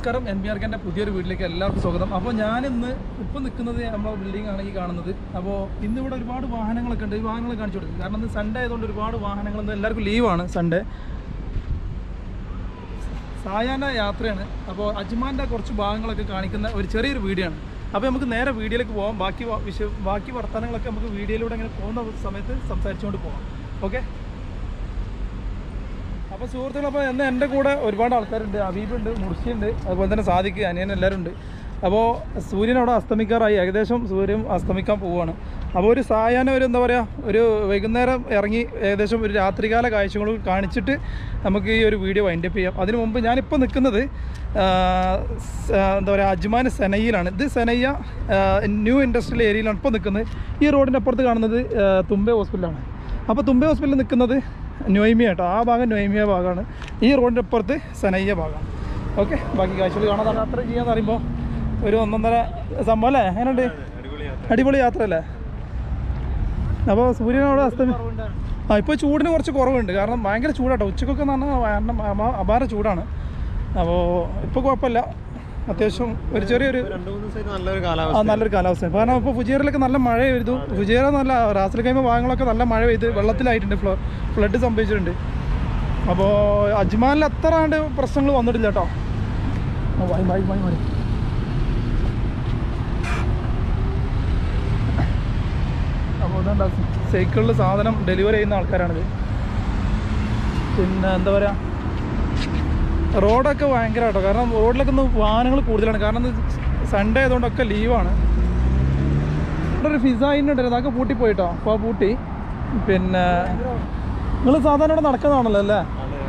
നമസ്കാരം N B ആർക്കെൻ്റെ പുതിയൊരു വീട്ടിലേക്ക് എല്ലാവർക്കും സ്വാഗതം അപ്പോൾ ഞാനിന്ന് ഇപ്പോൾ നിൽക്കുന്നത് നമ്മളെ ബിൽഡിംഗ് ആണ് ഈ കാണുന്നത് അപ്പോൾ ഇന്ന് ഇവിടെ ഒരുപാട് വാഹനങ്ങളൊക്കെ ഉണ്ട് ഈ വാഹനങ്ങൾ കാണിച്ചു കൊടുക്കും കാരണം ഇന്ന് സൺഡേ ആയതുകൊണ്ട് ഒരുപാട് വാഹനങ്ങൾ ഇന്ന് എല്ലാവർക്കും ലീവാണ് സൺഡേ സായാഹ്ന യാത്രയാണ് അപ്പോൾ അജ്മാൻ്റെ കുറച്ച് ഭാഗങ്ങളൊക്കെ കാണിക്കുന്ന ഒരു ചെറിയൊരു വീഡിയോ ആണ് അപ്പോൾ നമുക്ക് നേരെ വീഡിയോയിലേക്ക് പോകാം ബാക്കി വ- വിഷയ ബാക്കി വർത്തമാനങ്ങളൊക്കെ നമുക്ക് വീഡിയോയിലൂടെ ഇങ്ങനെ പോകുന്ന സമയത്ത് സംസാരിച്ചുകൊണ്ട് പോകാം ഓക്കെ അപ്പോൾ സുഹൃത്തുക്കൾ അപ്പോൾ ഇന്ന് എൻ്റെ കൂടെ ഒരുപാട് ആൾക്കാരുണ്ട് അബീബുണ്ട് മുർഷിയുണ്ട് അതുപോലെ തന്നെ സാദിഖ് അനിയൻ എല്ലാവരും ഉണ്ട് അപ്പോൾ സൂര്യൻ അവിടെ അസ്തമിക്കാറായി ഏകദേശം സൂര്യൻ അസ്തമിക്കാൻ പോവുകയാണ് അപ്പോൾ ഒരു സായാഹ്നം ഒരു എന്താ പറയുക ഒരു വൈകുന്നേരം ഇറങ്ങി ഏകദേശം ഒരു രാത്രികാല കാഴ്ചകൾ കാണിച്ചിട്ട് നമുക്ക് ഈ ഒരു വീഡിയോ വൈൻഡപ്പ് ചെയ്യാം അതിനു മുമ്പ് ഞാനിപ്പോൾ നിൽക്കുന്നത് ആ, സ- എന്താ പറയുക അജ്മാൻ സെനയിലാണ് ഇത് സെനയ്യ ആ, ന്യൂ ഇൻഡസ്ട്രിയൽ ഏരിയയിലാണ് ഇപ്പോൾ നിൽക്കുന്നത് ഈ റോഡിൻ്റെ അപ്പുറത്ത് കാണുന്നത് ആ, തുമ്പെ ഹോസ്പിറ്റലാണ് അപ്പോൾ തുമ്പെ ഹോസ്പിറ്റലിൽ നിൽക്കുന്നത് നൊയ്മിയ കേട്ടോ ആ ഭാഗം നൊയ്മിയ ഭാഗമാണ് ഈ റോഡിൻ്റെ അപ്പുറത്ത് സനയ്യ ഭാഗമാണ് ഓക്കെ ബാക്കി കാഴ്ചകൾ കാണാൻ യാത്ര ചെയ്യാന്ന് പറയുമ്പോൾ ഒരു ഒന്നൊന്നര സംഭവം അല്ലേ എങ്ങനെയുണ്ട് അടിപൊളി യാത്ര അല്ലേ അപ്പോൾ സൂര്യനോട് അസ്തമി ആ ഇപ്പോൾ ചൂടിന് കുറച്ച് കുറവുണ്ട് കാരണം ഭയങ്കര ചൂടാട്ടോ ഉച്ചക്കൊക്കെ എന്ന് പറഞ്ഞാൽ കാരണം അമ- അപാര ചൂടാണ് അപ്പോൾ ഇപ്പോൾ കുഴപ്പമില്ല അത്യാവശ്യം ഒരു ചെറിയൊരു രണ്ടു മൂന്ന് ദിവസമായിട്ട് നല്ലൊരു ആ കാലാവസ്ഥ നല്ലൊരു കാലാവസ്ഥ കാരണം ഇപ്പോൾ ഫുജിയറിലൊക്കെ നല്ല മഴ പെയ്തു ഫുജിയറ നല്ല റാസൽ കൈമ ഭാഗങ്ങളൊക്കെ നല്ല മഴ പെയ്ത് വെള്ളത്തിലായിട്ടുണ്ട് ഫ്ലോ ഫ്ലഡ് സംഭവിച്ചിട്ടുണ്ട് അപ്പോൾ അജ്മാനിൽ അത്ര ആണ്ട് പ്രശ്നങ്ങൾ വന്നിട്ടില്ല കേട്ടോ ഓ, വായി, വായി, വായി, വായി. അപ്പോൾ ഇതെന്താ സൈക്കിളിൽ സാധനം ഡെലിവറി ചെയ്യുന്ന ആൾക്കാരാണിത് പിന്നെ എന്താ പറയുക റോഡൊക്കെ ഭയങ്കര കേട്ടോ കാരണം റോഡിലൊക്കെ ഒന്ന് വാഹനങ്ങൾ കൂടുതലാണ് കാരണം സൺഡേ ആയതുകൊണ്ടൊക്കെ ലീവാണ് ഇവിടെ ഒരു ഫിസായിന്നുണ്ടായിരുന്നു അതൊക്കെ പൂട്ടി പോയിട്ടോ അപ്പോൾ ആ പൂട്ടി പിന്നെ നിങ്ങൾ സാധാരണ ഇവിടെ നടക്കുന്നതാണല്ലോ അല്ലേ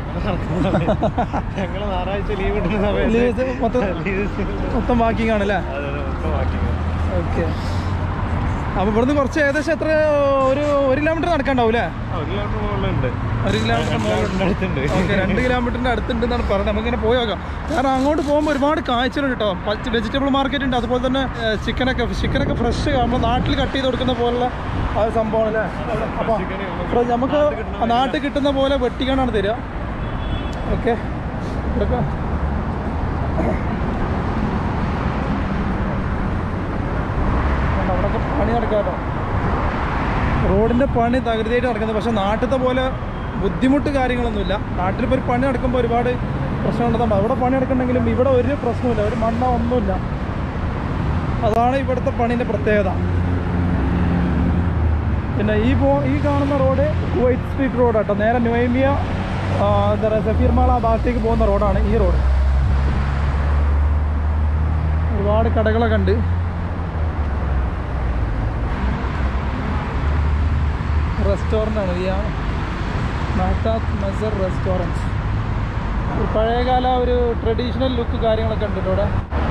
ഞങ്ങള് ഞായറാഴ്ച ലീവ് കിട്ടുന്ന ലീവ് സമയത്ത് മൊത്തം മൊത്തം വാക്കിംഗ് ആണല്ലേ അതെ, അതെ, മൊത്തം walking ആണ്. ഓക്കെ അപ്പോൾ ഇവിടുന്ന് കുറച്ച് ഏകദേശം എത്ര ഒരു ഒരു കിലോമീറ്റർ നടക്കാണ്ടാവും അല്ലേ ആ, ഒരു കിലോമീറ്റർ മുകളിലുണ്ട് ഒരു കിലോമീറ്റർ കിലോമീറ്ററിന്റെ അടുത്തുണ്ട് ഓക്കെ രണ്ട് കിലോമീറ്ററിന്റെ അടുത്തുണ്ടെന്നാണ് പറഞ്ഞത് നമുക്കിങ്ങനെ പോയി നോക്കാം കാരണം അങ്ങോട്ട് പോകുമ്പോൾ ഒരുപാട് കാഴ്ചകളുണ്ട് കേട്ടോ പച്ച വെജിറ്റബിൾ മാർക്കറ്റ് ഉണ്ട് അതുപോലെ തന്നെ ചിക്കനൊക്കെ ചിക്കനൊക്കെ ഫ്രഷ് നമ്മൾ നാട്ടിൽ കട്ട് ചെയ്ത് കൊടുക്കുന്ന പോലുള്ള ആ ഒരു സംഭവമാണ് അല്ലേ അപ്പോൾ ഫ്ര- നമുക്ക് നാട്ടിൽ കിട്ടുന്ന പോലെ വെട്ടിക്കാനാണ് തരിക ഓക്കെ ഇതൊക്കെ അവിടെയൊക്കെ പണി നടക്കാം കേട്ടോ റോഡിൻ്റെ പണി തകൃതിയായിട്ട് നടക്കുന്നത് പക്ഷേ നാട്ടിലത്തെ പോലെ ബുദ്ധിമുട്ട് കാര്യങ്ങളൊന്നുമില്ല നാട്ടിലിപ്പോൾ ഒരു പണി നടക്കുമ്പോൾ ഒരുപാട് പ്രശ്നമുണ്ടെന്നുണ്ട് അവിടെ പണി നടക്കണമെങ്കിലും ഇവിടെ ഒരു പ്രശ്നമില്ല ഒരു മണ്ണ ഒന്നുമില്ല അതാണ് ഇവിടുത്തെ പണീൻ്റെ പ്രത്യേകത പിന്നെ ഈ പോ ഈ കാണുന്ന റോഡ് കുവൈറ്റ് സ്ട്രീറ്റ് റോഡ് കേട്ടോ നേരെ ന്യൂമിയ എന്താ പറയുക സഫീർ മാള ആ ഭാഗത്തേക്ക് പോകുന്ന റോഡാണ് ഈ റോഡ് ഒരുപാട് കടകളൊക്കെ ഉണ്ട് റെസ്റ്റോറൻ്റ് ആണ് ഈ മഹത്താത്ത് മസർ റെസ്റ്റോറൻറ്റ് ഒരു പഴയകാല ഒരു ട്രഡീഷണൽ ലുക്ക് കാര്യങ്ങളൊക്കെ ഉണ്ട് കേട്ടോ ഇവിടെ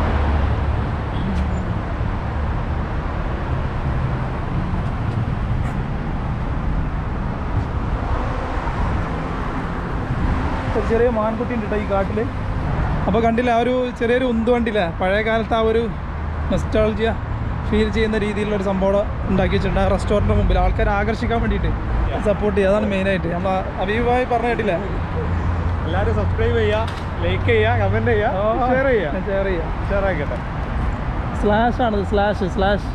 ഒരു ചെറിയ മാൻകുട്ടി ഉണ്ട് കേട്ടോ ഈ കാട്ടിൽ അപ്പോൾ കണ്ടില്ല ആ ഒരു ചെറിയൊരു ഉന്ത് വണ്ടിയില്ല പഴയ കാലത്ത് ആ ഒരു നെസ്റ്റാൾജിയ ഫീൽ ചെയ്യുന്ന രീതിയിലുള്ള ഒരു സംഭവം ഉണ്ടാക്കി വെച്ചിട്ടുണ്ട് ആ റെസ്റ്റോറൻറ്റിന് മുമ്പിൽ ആൾക്കാരെ ആകർഷിക്കാൻ വേണ്ടിയിട്ട് സപ്പോർട്ട് ചെയ്യുക അതാണ് മെയിനായിട്ട് നമ്മൾ അബീബായി പറഞ്ഞ കേട്ടില്ലേ എല്ലാവരും സബ്സ്ക്രൈബ് ചെയ്യുക ലൈക്ക് ചെയ്യുക കമന്റ് ചെയ്യുക ഷെയർ ചെയ്യുക ഷെയർ ചെയ്യാം ഷെയർ ആക്കട്ടെ സ്ലാഷ് ആണത് സ്ലാഷ് സ്ലാഷ്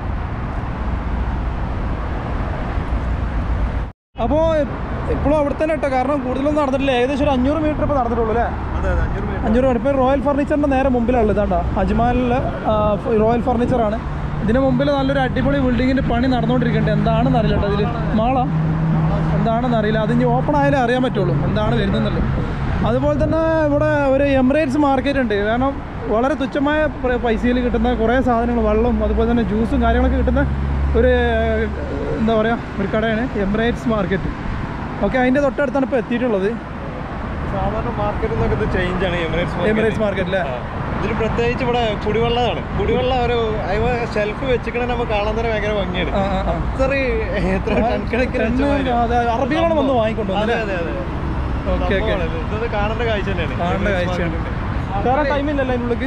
അപ്പോൾ ഇപ്പോഴും അവിടെ തന്നെ കേട്ടോ കാരണം കൂടുതലൊന്നും നടന്നിട്ടില്ല ഏകദേശം ഒരു അഞ്ഞൂറ് മീറ്റർ ഇപ്പോൾ നടന്നിട്ടുള്ളൂ അല്ലേ അതെ അതെ അഞ്ഞൂറ് മിനിറ്റ് അഞ്ഞൂറ് മീറ്റർ ഇപ്പോൾ റോയൽ ഫർണിച്ചറിൻ്റെ നേരെ മുമ്പിലുള്ളത് ഇതാണ്ടോ അജ്മാലിലെ റോയൽ ഫർണിച്ചറാണ് ഇതിന് മുമ്പിൽ നല്ലൊരു അടിപൊളി ബിൽഡിങ്ങിൻ്റെ പണി നടന്നുകൊണ്ടിരിക്കുന്നുണ്ട് എന്താണെന്ന് അറിയില്ല കേട്ടോ ഇതിൽ മാള എന്താണെന്ന് അറിയില്ല അത് ഇനി ഓപ്പൺ ആയാലേ അറിയാൻ പറ്റുള്ളൂ എന്താണ് വരുന്നതെന്നുള്ളത് അതുപോലെ തന്നെ ഇവിടെ ഒരു എമിറേറ്റ്സ് മാർക്കറ്റ് ഉണ്ട് കാരണം വളരെ തുച്ഛമായ പ്ര- പൈസയിൽ കിട്ടുന്ന കുറേ സാധനങ്ങൾ വെള്ളം അതുപോലെ തന്നെ ജ്യൂസും കാര്യങ്ങളൊക്കെ കിട്ടുന്ന ഒരു എന്താ പറയുക ഒരു കടയാണ് എമിറേറ്റ്സ് മാർക്കറ്റ് ഓക്കെ അതിൻ്റെ തൊട്ടടുത്താണ് ഇപ്പോൾ എത്തിയിട്ടുള്ളത് സാധാരണ മാർക്കറ്റിൽ നിന്നൊക്കെ ഇത് ചേഞ്ച് ആണ് എമിറേറ്റ്സ് എമിറേറ്റ്സ് മാർക്കറ്റ് അല്ലേ ഇതിൽ പ്രത്യേകിച്ച് ഇവിടെ കുടിവെള്ളമാണ് കുടിവെള്ളം ഒരു ഷെൽഫ് വെച്ചിക്കണേ നമുക്ക് കാണാൻ തന്നെ ഭയങ്കര ഭംഗിയാണ് ആ ആ ആ അത്രയും എത്ര ടൺ കണക്കിന് ടെന്ന് അതെ, അറബികളാണ് വന്ന് വാങ്ങിക്കൊണ്ടു അതെ അതെ അതെ ഓക്കെ ഓക്കെ സംഭവമാണ് ഇത്. ഇത് കാണേണ്ട കാഴ്ച തന്നെയാണ് കാണേണ്ട കാഴ്ചയാണ് വേറെ ടൈമില്ലല്ലോ അതിനുള്ളിൽ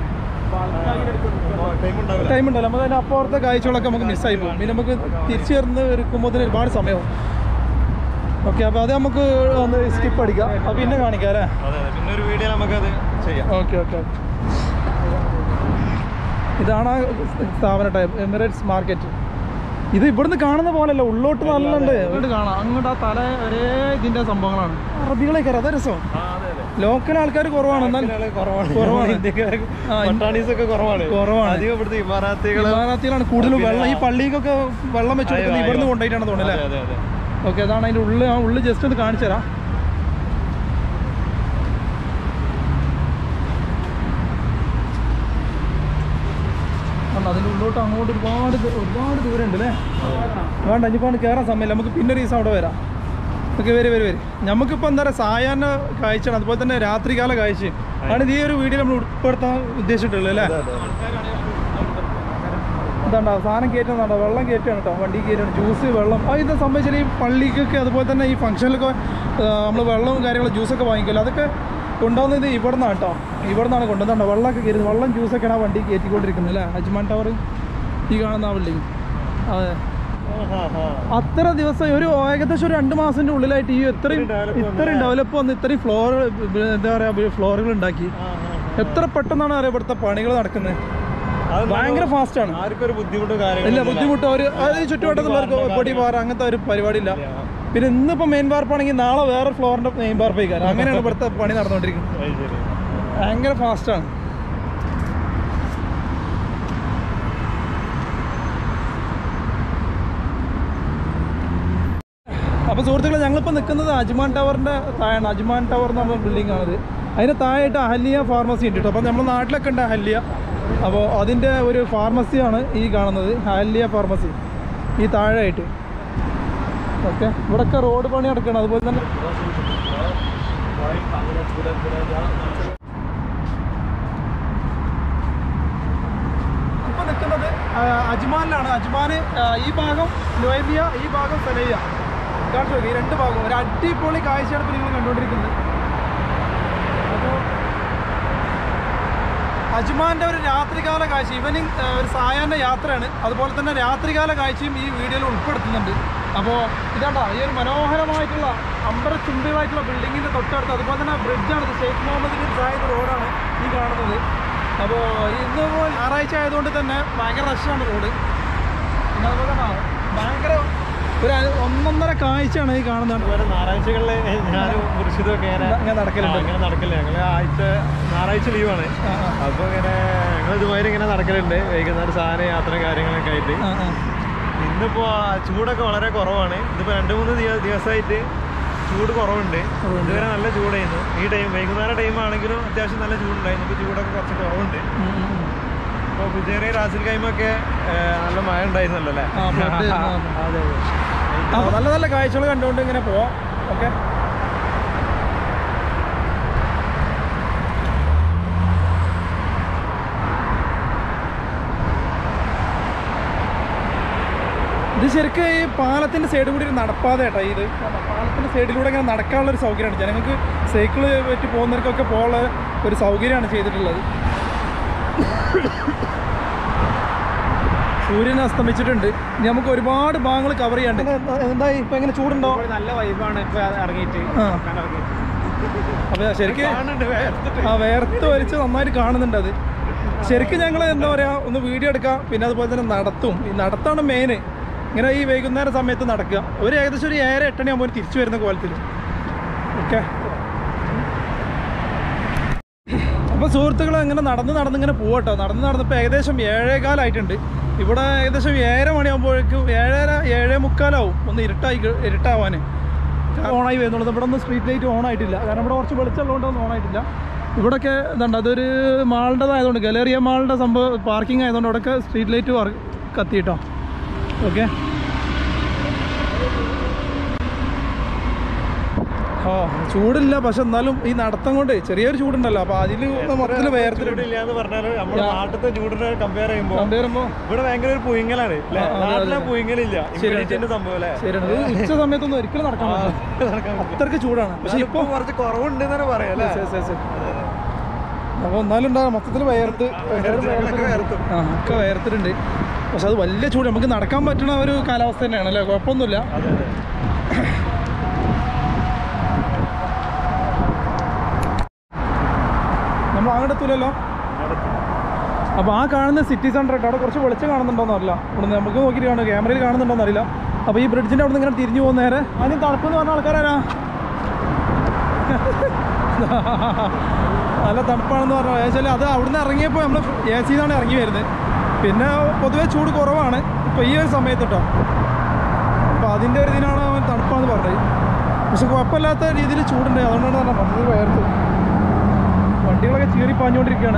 ടൈം ഉണ്ടാവില്ല ടൈം ഉണ്ടല്ലോ നമുക്ക് അതിൻ്റെ അപ്പുറത്തെ കാഴ്ചകളൊക്കെ നമുക്ക് മിസ്സായി പോകും പിന്നെ നമുക്ക് തിരിച്ചു ചേർന്ന് എടുക്കുമ്പോൾ ഒരുപാട് സമയമാവും ഓക്കെ അപ്പോൾ അത് നമുക്ക് ഒന്ന് സ്കിപ്പ് അടിക്കാം അത് പിന്നെ കാണിക്കാം അല്ലേ അതെ അതെ പിന്നെ ഒരു വീഡിയോ നമുക്കത് ചെയ്യാം ഓക്കെ ഓക്കെ ഇതാണ് ആ സ്ഥാപനം ടൈം എമിറേറ്റ്സ് മാർക്കറ്റ് ഇത് ഇവിടുന്ന് കാണുന്ന പോലെയല്ല ഉള്ളോട്ട് നല്ലുണ്ട് ഇങ്ങോട്ട് കാണാം അങ്ങോട്ട് ആ തല ഒരേ ഇതിന്റെ സംഭവങ്ങളാണ് അറബികളെ കയറി അതാ രസം ലോക്കൽ ആൾക്കാർ കുറവാണ് എന്നാൽ കുറവാണ് കുറവാണ്. ഇന്ത്യക്കാർക്ക് ആ, ഇൻ- പട്ടാണീസ് ഒക്കെ കുറവാണ് കുറവാണ്. അധികം ഇവിടുത്തെ ഇമാറാത്തികള് ഗുജറാത്തിലാണ് കൂടുതലും വെള്ളം ഈ പള്ളിക്കൊക്കെ വെള്ളം വെച്ച് കൊടുക്കുന്നത് അയ്യോ, ഇവിടുന്ന് അയ്യോ. കൊണ്ടുപോയിട്ടാണ് തോന്നുന്നത് അതെ അതെ അതെ ഓക്കെ അതാണ് അതിൻ്റെ ഉള്ളിൽ ആ ഉള്ളിൽ ജസ്റ്റ് ഒന്ന് കാണിച്ചു തരാം കണ്ടോ, അതിൻ്റെ ഉള്ളോട്ട് അങ്ങോട്ട് ഒരുപാട് ദൂ- ഒരുപാട് ദൂരം ഉണ്ട് അല്ലേ വേണ്ട ഇനിയിപ്പോൾ കയറാൻ സമയമില്ല നമുക്ക് പിന്നെ ഒരു ദിവസം അവിടെ വരാം ഓക്കെ വരും വരും വരും നമുക്കിപ്പോൾ എന്താ പറയുക സായാഹ്ന കാഴ്ചയാണ് അതുപോലെ തന്നെ രാത്രികാല കാഴ്ചയും ആണ് ഇത് ഈ ഒരു വീഡിയോ നമ്മൾ ഉൾപ്പെടുത്താൻ ഉദ്ദേശിച്ചിട്ടുള്ളത് അല്ലേ അതെ, അതെ. ഇതാണ്ടോ സാധനം കയറ്റുന്നുണ്ടോ വെള്ളം കയറ്റുകയാണ് കേട്ടോ വണ്ടി കയറ്റുകയാണ് ജ്യൂസ് വെള്ളം ആ ഇത് സംബന്ധിച്ചാൽ ഈ പള്ളിക്കൊക്കെ അതുപോലെ തന്നെ ഈ ഫംഗ്ഷനിലൊക്കെ നമ്മൾ വെള്ളവും കാര്യങ്ങളും ജ്യൂസൊക്കെ വാങ്ങിക്കുമല്ലോ അതൊക്കെ കൊണ്ടുവന്നത് ഇവിടെ നിന്നാണ് കേട്ടോ ഇവിടെ നിന്നാണ് കൊണ്ടുവന്നുണ്ടോ വെള്ളമൊക്കെ കയറുന്നത് വെള്ളം ജ്യൂസൊക്കെയാണ് ആ വണ്ടി കയറ്റിക്കൊണ്ടിരിക്കുന്നത് അല്ലേ അജ്മാൻ ടവർ ഈ കാണുന്ന ആ ബിൽഡിങ് അതെ ആഹാ, ആഹാ. അത്ര ദിവസം ഒരു ഏകദേശം ഒരു രണ്ട് മാസത്തിന്റെ ഉള്ളിലായിട്ട് ഈ ഇത്രയും ഇത്രയും develop ഇത്രയും ഡെവലപ്പ് വന്ന് ഇത്രയും ഫ്ലോർ എന്താ പറയുക ഫ്ലോറുകൾ ഉണ്ടാക്കി ആ, ആ, എത്ര പെട്ടെന്നാണ് അറിയാം ഇവിടുത്തെ പണികൾ നടക്കുന്നത് ആ. അത് ഭയങ്കര ഫാസ്റ്റ് ആണ് ആർക്കും ഒരു ബുദ്ധിമുട്ടും ഇല്ല കാര്യങ്ങളും ബുദ്ധിമുട്ട് ഒരു അത് ഈ ചുറ്റുവട്ടത്തുള്ളവർക്ക് പൊടി പാറ അങ്ങനത്തെ ഒരു പരിപാടിയില്ല പിന്നെ ഇന്നിപ്പോ മെയിൻ വാർപ്പാണെങ്കിൽ നാളെ വേറെ ഫ്ലോറിന്റെ മെയിൻ വാർപ്പേക്കാരം അങ്ങനെയാണ് ഇവിടുത്തെ പണി നടന്നുകൊണ്ടിരിക്കുന്നത് അത് ശരി. ഭയങ്കര ഫാസ്റ്റാണ് അപ്പോൾ സുഹൃത്തുക്കളെ ഞങ്ങളിപ്പോൾ നിൽക്കുന്നത് അജ്മാൻ ടവറിൻ്റെ താഴെയാണ് അജ്മാൻ ടവർ എന്ന് പറഞ്ഞ ബിൽഡിംഗ് ആണിത് അതിന് താഴെയായിട്ട് അഹല്യ ഫാർമസി ഉണ്ട് കേട്ടോ അപ്പോൾ നമ്മുടെ നാട്ടിലൊക്കെ ഉണ്ട് അഹല്യ അപ്പോൾ അതിൻ്റെ ഒരു ഫാർമസിയാണ് ഈ കാണുന്നത് അഹല്യ ഫാർമസി ഈ താഴെയായിട്ട് ഓക്കെ ഇവിടെയൊക്കെ റോഡ് പണി നടക്കണം അതുപോലെ തന്നെ ഇപ്പൊ നിൽക്കുന്നത് ആ, അജ്മാനിലാണ് അജ്മാന് ആ, ഈ ഭാഗം ലോയബിയ ഈ ഭാഗം സലയ്യ കാണിച്ചു നോക്കി ഈ രണ്ട് ഭാഗം ഒരു അടിപൊളി കാഴ്ചയാണ് ഇപ്പോൾ നിങ്ങൾ കണ്ടുകൊണ്ടിരിക്കുന്നത് അപ്പോൾ അജ്മാന്റെ ഒരു രാത്രികാല കാഴ്ച ഈവനിങ് ആ, ഒരു സായാഹ്ന യാത്രയാണ് അതുപോലെ തന്നെ രാത്രികാല കാഴ്ചയും ഈ വീഡിയോയിൽ ഉൾപ്പെടുത്തുന്നുണ്ട് അപ്പോൾ ഇതാണ്ടാ ഈ ഒരു മനോഹരമായിട്ടുള്ള അമ്പരച്ചുംബികളായിട്ടുള്ള ബിൽഡിങ്ങിൻ്റെ തൊട്ടടുത്ത് അതുപോലെ തന്നെ ബ്രിഡ്ജാണ് ഇത് ഷെയ്ഖ് മുഹമ്മദ് ബിൻ സായിദ് റോഡാണ് ഈ കാണുന്നത് അപ്പോൾ ഇന്ന് ഞായറാഴ്ച ആയതുകൊണ്ട് തന്നെ ഭയങ്കര റഷാണ് റോഡ് പിന്നെ അതുപോലെ തന്നെ ഭയങ്കര ഒരു അ- ഒന്നൊന്നര കാഴ്ചയാണ് ഈ കാണുന്നത് അതുപോലെ ഞായറാഴ്ചകളില് ഞാനും മുർഷിദൊക്കെ ഇങ്ങനെ ഇങ്ങനെ നടക്കലുണ്ട് ആ, ഇങ്ങനെ നടക്കില്ല ഞങ്ങള് ആഴ്ച ഞായറാഴ്ച ലീവാണ് ആ, ആ. അപ്പൊ ഇങ്ങനെ ഞങ്ങൾ ഇതുമാതിരി ഇങ്ങനെ നടക്കലുണ്ട് വൈകുന്നേരം സാധന യാത്ര കാര്യങ്ങളൊക്കെ ആയിട്ട് ആ, ആ. ഇന്നിപ്പോ ആ ചൂടൊക്കെ വളരെ കുറവാണ് ഇതിപ്പോ രണ്ട് മൂന്ന് ദിവ- ദിവസമായിട്ട് ചൂട് കുറവുണ്ട് കുറവുണ്ട്. ഇതുവരെ നല്ല ചൂടായിരുന്നു ഈ ടൈം വൈകുന്നേരം ടൈം ആണെങ്കിലും അത്യാവശ്യം നല്ല ചൂടുണ്ടായിരുന്നു ഇപ്പൊ ചൂടൊക്കെ കുറച്ച് കുറവുണ്ട് ഉം, ഉം, ഉം. ഇപ്പൊ പുജേറി റാസിൽ കൈമൊക്കെ നല്ല മഴ ഉണ്ടായിരുന്നല്ലോ അല്ലേ ആ, flood ആ. അതെ അതെ അപ്പോൾ നല്ല നല്ല കാഴ്ചകൾ കണ്ടുകൊണ്ട് ഇങ്ങനെ പോവാം ഓക്കെ ഇത് ശരിക്കും ഈ പാലത്തിന്റെ സൈഡിൽ കൂടി ഒരു നടപ്പാതെ കേട്ടോ ഇത് പാലത്തിന്റെ സൈഡിലൂടെ ഇങ്ങനെ നടക്കാനുള്ള ഒരു സൗകര്യമാണ് ജനങ്ങൾക്ക് സൈക്കിള് പറ്റി പോകുന്നവർക്കൊക്കെ പോകാനുള്ള ഒരു സൗകര്യമാണ് ചെയ്തിട്ടുള്ളത് സൂര്യൻ അസ്തമിച്ചിട്ടുണ്ട് ഇനി നമുക്ക് ഒരുപാട് ഭാഗങ്ങൾ കവർ ചെയ്യാണ്ട് എന്തായി ഇപ്പൊ എങ്ങനെ ചൂടുണ്ടോ നല്ല വൈബാണ് ഇപ്പൊ ഇറങ്ങിയിട്ട് ആ. അപ്പൊ ശരിക്കും കാണുന്നുണ്ട് വേർത്തിട്ട്. ആ വേർത്ത് വലിച്ച് നന്നായിട്ട് കാണുന്നുണ്ട് അത് ശരിക്കും ഞങ്ങൾ എന്താ പറയാ ഒന്ന് വീഡിയോ എടുക്കാം പിന്നെ അതുപോലെ തന്നെ നടത്തും ഈ നടത്താണ് മെയിൻ ഇങ്ങനെ ഈ വൈകുന്നേര സമയത്ത് നടക്കുക ഒരു ഏകദേശം ഒരു ഏഴര എട്ടണി ആകുമ്പോൾ തിരിച്ചു വരുന്ന കോലത്തിൽ ഓക്കെ അപ്പോൾ സുഹൃത്തുക്കൾ അങ്ങനെ നടന്ന് നടന്ന് ഇങ്ങനെ പോകട്ടോ നടന്ന് നടന്നപ്പോൾ ഏകദേശം ഏഴേകാലായിട്ടുണ്ട് ഇവിടെ ഏകദേശം ഏഴര മണിയാകുമ്പോഴേക്കും ഏഴര ഏഴേ മുക്കാലാവും ഒന്ന് ഇരുട്ടായി ഇരുട്ടാവാൻ ഓണായി വരുന്നുള്ളത് ഇവിടെ ഒന്നും സ്ട്രീറ്റ് ലൈറ്റ് ഓൺ ആയിട്ടില്ല കാരണം ഇവിടെ കുറച്ച് വെളിച്ചമുള്ളതുകൊണ്ട് ഒന്നും ഓൺ ആയിട്ടില്ല ഇവിടെയൊക്കെ ഇതുണ്ട് അതൊരു മാളിൻ്റെതായതുകൊണ്ട് ഗലേറിയ മാളിൻ്റെ സംഭവം പാർക്കിംഗ് ആയതുകൊണ്ട് അവിടെയൊക്കെ സ്ട്രീറ്റ് ലൈറ്റ് കത്തിയിട്ടോ ഓക്കെ ആ ചൂടില്ല പക്ഷെ എന്നാലും ഈ നടത്തം കൊണ്ട് ചെറിയൊരു ചൂടുണ്ടല്ലോ അപ്പൊ അതിൽ മൊത്തത്തിൽ വേർത്തിട്ടുണ്ട് ചൂടില്ല എന്ന് പറഞ്ഞാല് നമ്മുടെ നാട്ടിലത്തെ ചൂടിനെ കമ്പയർ ചെയ്യുമ്പോ കമ്പയർ ചെയ്യുമ്പോൾ ഇവിടെ ഭയങ്കര ഒരു പുയിങ്ങലാണ് അല്ലേ ആ, അതെ, നാട്ടിലെ അതെ. പുയിങ്ങലില്ല ഇമ്മ്യൂണിറ്റിന്റെ സംഭവം അല്ലേ ശരിയാണ് ഇത് ഉച്ച സമയത്തൊന്നും ഒരിക്കലും നടക്കാൻ പറ്റില്ല നടക്കാൻ പറ്റില്ല. അത്രയ്ക്ക് ചൂടാണ് പക്ഷെ ഇപ്പൊ കുറച്ച് കുറവുണ്ട് എന്നാണ് പറയാം അല്ലേ അപ്പൊ എന്നാലും ഉണ്ടാകും മൊത്തത്തിൽ വയർത്ത് വേർത്ത്. ആ ഒക്കെ വയർത്തിട്ടുണ്ട് പക്ഷെ അത് വലിയ ചൂട് നമുക്ക് നടക്കാൻ പറ്റുന്ന ഒരു കാലാവസ്ഥ തന്നെയാണ് അല്ലേ കുഴപ്പമൊന്നുമില്ല അതെ അതെ നമ്മൾ അങ്ങോട്ട് എത്തൂലല്ലോ അപ്പോൾ ആ കാണുന്ന സിറ്റി സെൻറ്റർ കേട്ടോ അവിടെ കുറച്ച് വെളിച്ചം കാണുന്നുണ്ടോന്ന് അറിയില്ല ഇവിടെ നമുക്ക് നോക്കിയിട്ട് കാണും ക്യാമറയിൽ കാണുന്നുണ്ടോന്ന് അറിയില്ല അപ്പോൾ ഈ ബ്രിഡ്ജിൻ്റെ അവിടെ നിന്ന് ഇങ്ങനെ തിരിഞ്ഞു പോകുന്ന നേരെ അതിന് തണുപ്പെന്ന് പറഞ്ഞ ആൾക്കാരാരാ നല്ല തണുപ്പാണെന്ന് പറഞ്ഞു ഏകദേശം അത് അവിടുന്ന് ഇറങ്ങിയപ്പോൾ നമ്മൾ എ സിന്നാണ് ഇറങ്ങി വരുന്നത് പിന്നെ പൊതുവേ ചൂട് കുറവാണ് ഇപ്പോൾ ഈ ഒരു സമയത്ത് കേട്ടോ അപ്പോൾ അതിൻ്റെ ഒരു ഇതിനാണ് അവൻ തണുപ്പാന്ന് പറഞ്ഞത് പക്ഷെ കുഴപ്പമില്ലാത്ത രീതിയിൽ ചൂടുണ്ട് അതുകൊണ്ടാണ് പറഞ്ഞത് മൊത്തത്തിൽ വയർത്ത് വണ്ടികളൊക്കെ ചീറി പാഞ്ഞുകൊണ്ടിരിക്കുകയാണ്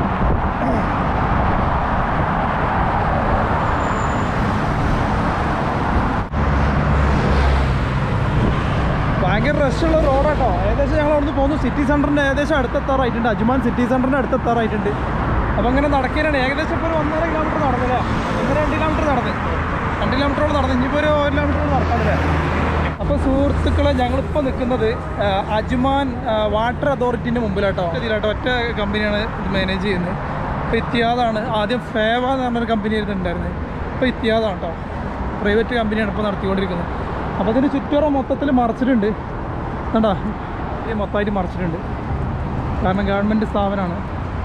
ഭയങ്കര റഷുള്ള റോഡാട്ടോ ഏകദേശം ഞങ്ങൾ അവിടുന്ന് പോകുന്നു സിറ്റി സെൻറ്ററിൻ്റെ ഏകദേശം അടുത്തെത്താറായിട്ടുണ്ട് അജ്മാൻ സിറ്റി സെൻറ്ററിൻ്റെ അടുത്തെത്താറായിട്ടുണ്ട് അപ്പോൾ അങ്ങനെ നടക്കാനാണ് ഏകദേശം ഇപ്പോൾ ഒരു ഒന്നര കിലോമീറ്റർ നടന്നല്ലേ ഒന്നര രണ്ട് കിലോമീറ്റർ നടന്ന് രണ്ട് കിലോമീറ്ററോളം നടന്നു ഇനിയിപ്പോൾ ഒരു ഒരു കിലോമീറ്റർ നടക്കാനല്ലേ അപ്പോൾ സുഹൃത്തുക്കളെ ഞങ്ങളിപ്പോൾ നിൽക്കുന്നത് ആ, അജ്മാൻ ആ, വാട്ടർ അതോറിറ്റിൻ്റെ മുമ്പിലാട്ടോ ഇതിലാട്ടോ ഒറ്റ കമ്പനിയാണ് ഇത് മാനേജ് ചെയ്യുന്നത് ഇപ്പോൾ ഇത്യാദാണ് ആദ്യം ഫേവ എന്ന് പറഞ്ഞൊരു കമ്പനി ഉണ്ടായിരുന്നത് ഇപ്പോൾ ഇത്യാദാണ് കേട്ടോ പ്രൈവറ്റ് കമ്പനിയാണ് ഇപ്പോൾ നടത്തിക്കൊണ്ടിരിക്കുന്നത് അപ്പോൾ അതിന് ചുറ്റോറം മൊത്തത്തിൽ മറച്ചിട്ടുണ്ട് കണ്ടാ ഈ മൊത്തമായിട്ട് മറച്ചിട്ടുണ്ട് കാരണം ഗവൺമെൻറ് സ്ഥാപനമാണ്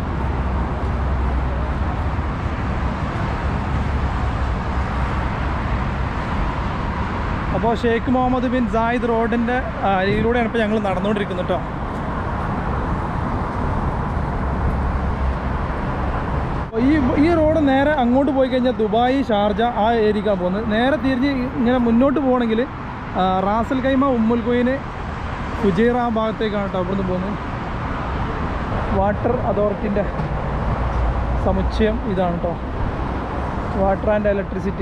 അപ്പോൾ ഷെയ്ഖ് മുഹമ്മദ് ബിൻ സായിദ് റോഡിൻ്റെ അരികിലൂടെയാണ് ഇപ്പോൾ ഞങ്ങൾ നടന്നുകൊണ്ടിരിക്കുന്നത് കേട്ടോ അപ്പോൾ ഈ ഈ റോഡ് നേരെ അങ്ങോട്ട് പോയി കഴിഞ്ഞാൽ ദുബായ് ഷാർജ ആ ഏരിയക്കാണ് പോകുന്നത് നേരെ തിരിഞ്ഞ് ഇങ്ങനെ മുന്നോട്ട് പോകണമെങ്കിൽ ആ, റാസൽ കൈമ ഉമ്മുൽ കൊയിന് ഫുജൈറ ആ ഭാഗത്തേക്കാണ് കേട്ടോ അവിടുന്ന് പോകുന്നത് വാട്ടർ അതോറിറ്റിൻ്റെ സമുച്ചയം ഇതാണ് കേട്ടോ വാട്ടർ ആൻഡ് ഇലക്ട്രിസിറ്റി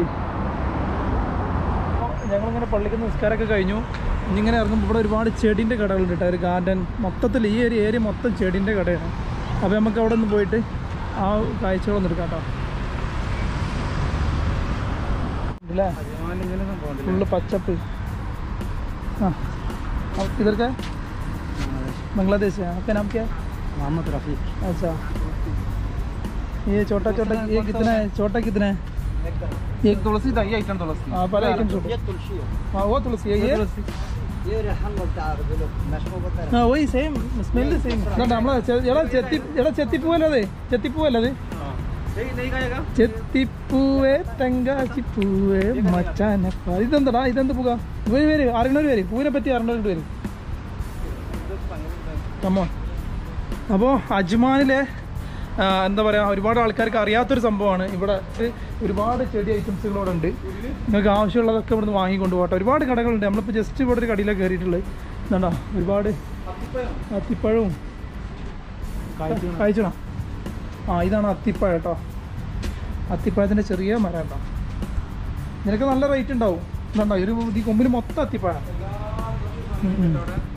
ഞങ്ങളിങ്ങനെ പള്ളിക്ക് നിസ്കാരമൊക്കെ കഴിഞ്ഞു ഇനിങ്ങനെ ഇറങ്ങുമ്പോൾ ഇവിടെ ഒരുപാട് ചെടീൻ്റെ കടകളുണ്ട് കേട്ടോ ഒരു ഗാർഡൻ മൊത്തത്തിൽ ഈ ഒരു ഏരിയ മൊത്തം ചെടീൻ്റെ കടയാണ് അപ്പോൾ നമുക്ക് അവിടെ നിന്ന് പോയിട്ട് ആ കാഴ്ചകളൊന്നും എടുക്കാം കേട്ടോ ഇല്ലേ ഫുള്ള് പച്ചപ്പ് हाँ आप किधर का है बांग्लादेश है आपका नाम क्या है मोहम्मद रफीक अच्छा ये छोटा छोटा ये कितना है छोटा कितना है एक तुलसी था ये आइटम तुलसी हाँ पहले आइटम छोटा ये तुलसी है हाँ वो तुलसी है ये ये रेहान बोलता है अरबी लोग नशो बता ആ വൈ സെയിം സ്മെല്ല് സെയിം നമ്മളെ ചെ- എടാ ചെത്തി എടാ ചെത്തിപ്പൂവല്ലേ അത് ചെത്തിപ്പൂവല്ലേ അത് नहीं नहीं खाएगा ചെത്തിപ്പൂവേ തെങ്കാച്ചിപ്പൂവേ മച്ചാനപ്പ ഇതെന്താടാ ഇതെന്ത് പൂക വരി വരി അറിയണവർ വരും പൂവിനെ പറ്റി അറിയണവർ വരും കമ്മോ അപ്പോൾ അജ്മാനിലെ ആ, എന്താ പറയുക ഒരുപാട് ആൾക്കാർക്ക് അറിയാത്തൊരു സംഭവമാണ് ഇവിടെ ഒരു- ഒരുപാട് ചെടി ഐറ്റംസുകൾ ഇവിടെ ഉണ്ട് നിങ്ങൾക്ക് ആവശ്യമുള്ളതൊക്കെ ഇവിടുന്ന് വാങ്ങിക്കൊണ്ട് പോകട്ടെ ഒരുപാട് കടകളുണ്ട് നമ്മളിപ്പോൾ ജസ്റ്റ് ഇവിടെ ഒരു കടയിലാണ് കയറിയിട്ടുള്ളത് എന്താ ഒരുപാട് അത്തിപ്പഴവും കഴിച്ചണോ ആ ഇതാണ് അത്തിപ്പഴം കേട്ടോ അത്തിപ്പഴത്തിൻ്റെ ചെറിയ മരം കേട്ടോ നിനക്ക് നല്ല റേറ്റ് ഉണ്ടാവും ഇതുണ്ടോ ഒരു ഈ കൊമ്പിന് മൊത്തം അത്തിപ്പഴം ഉം, ഉം.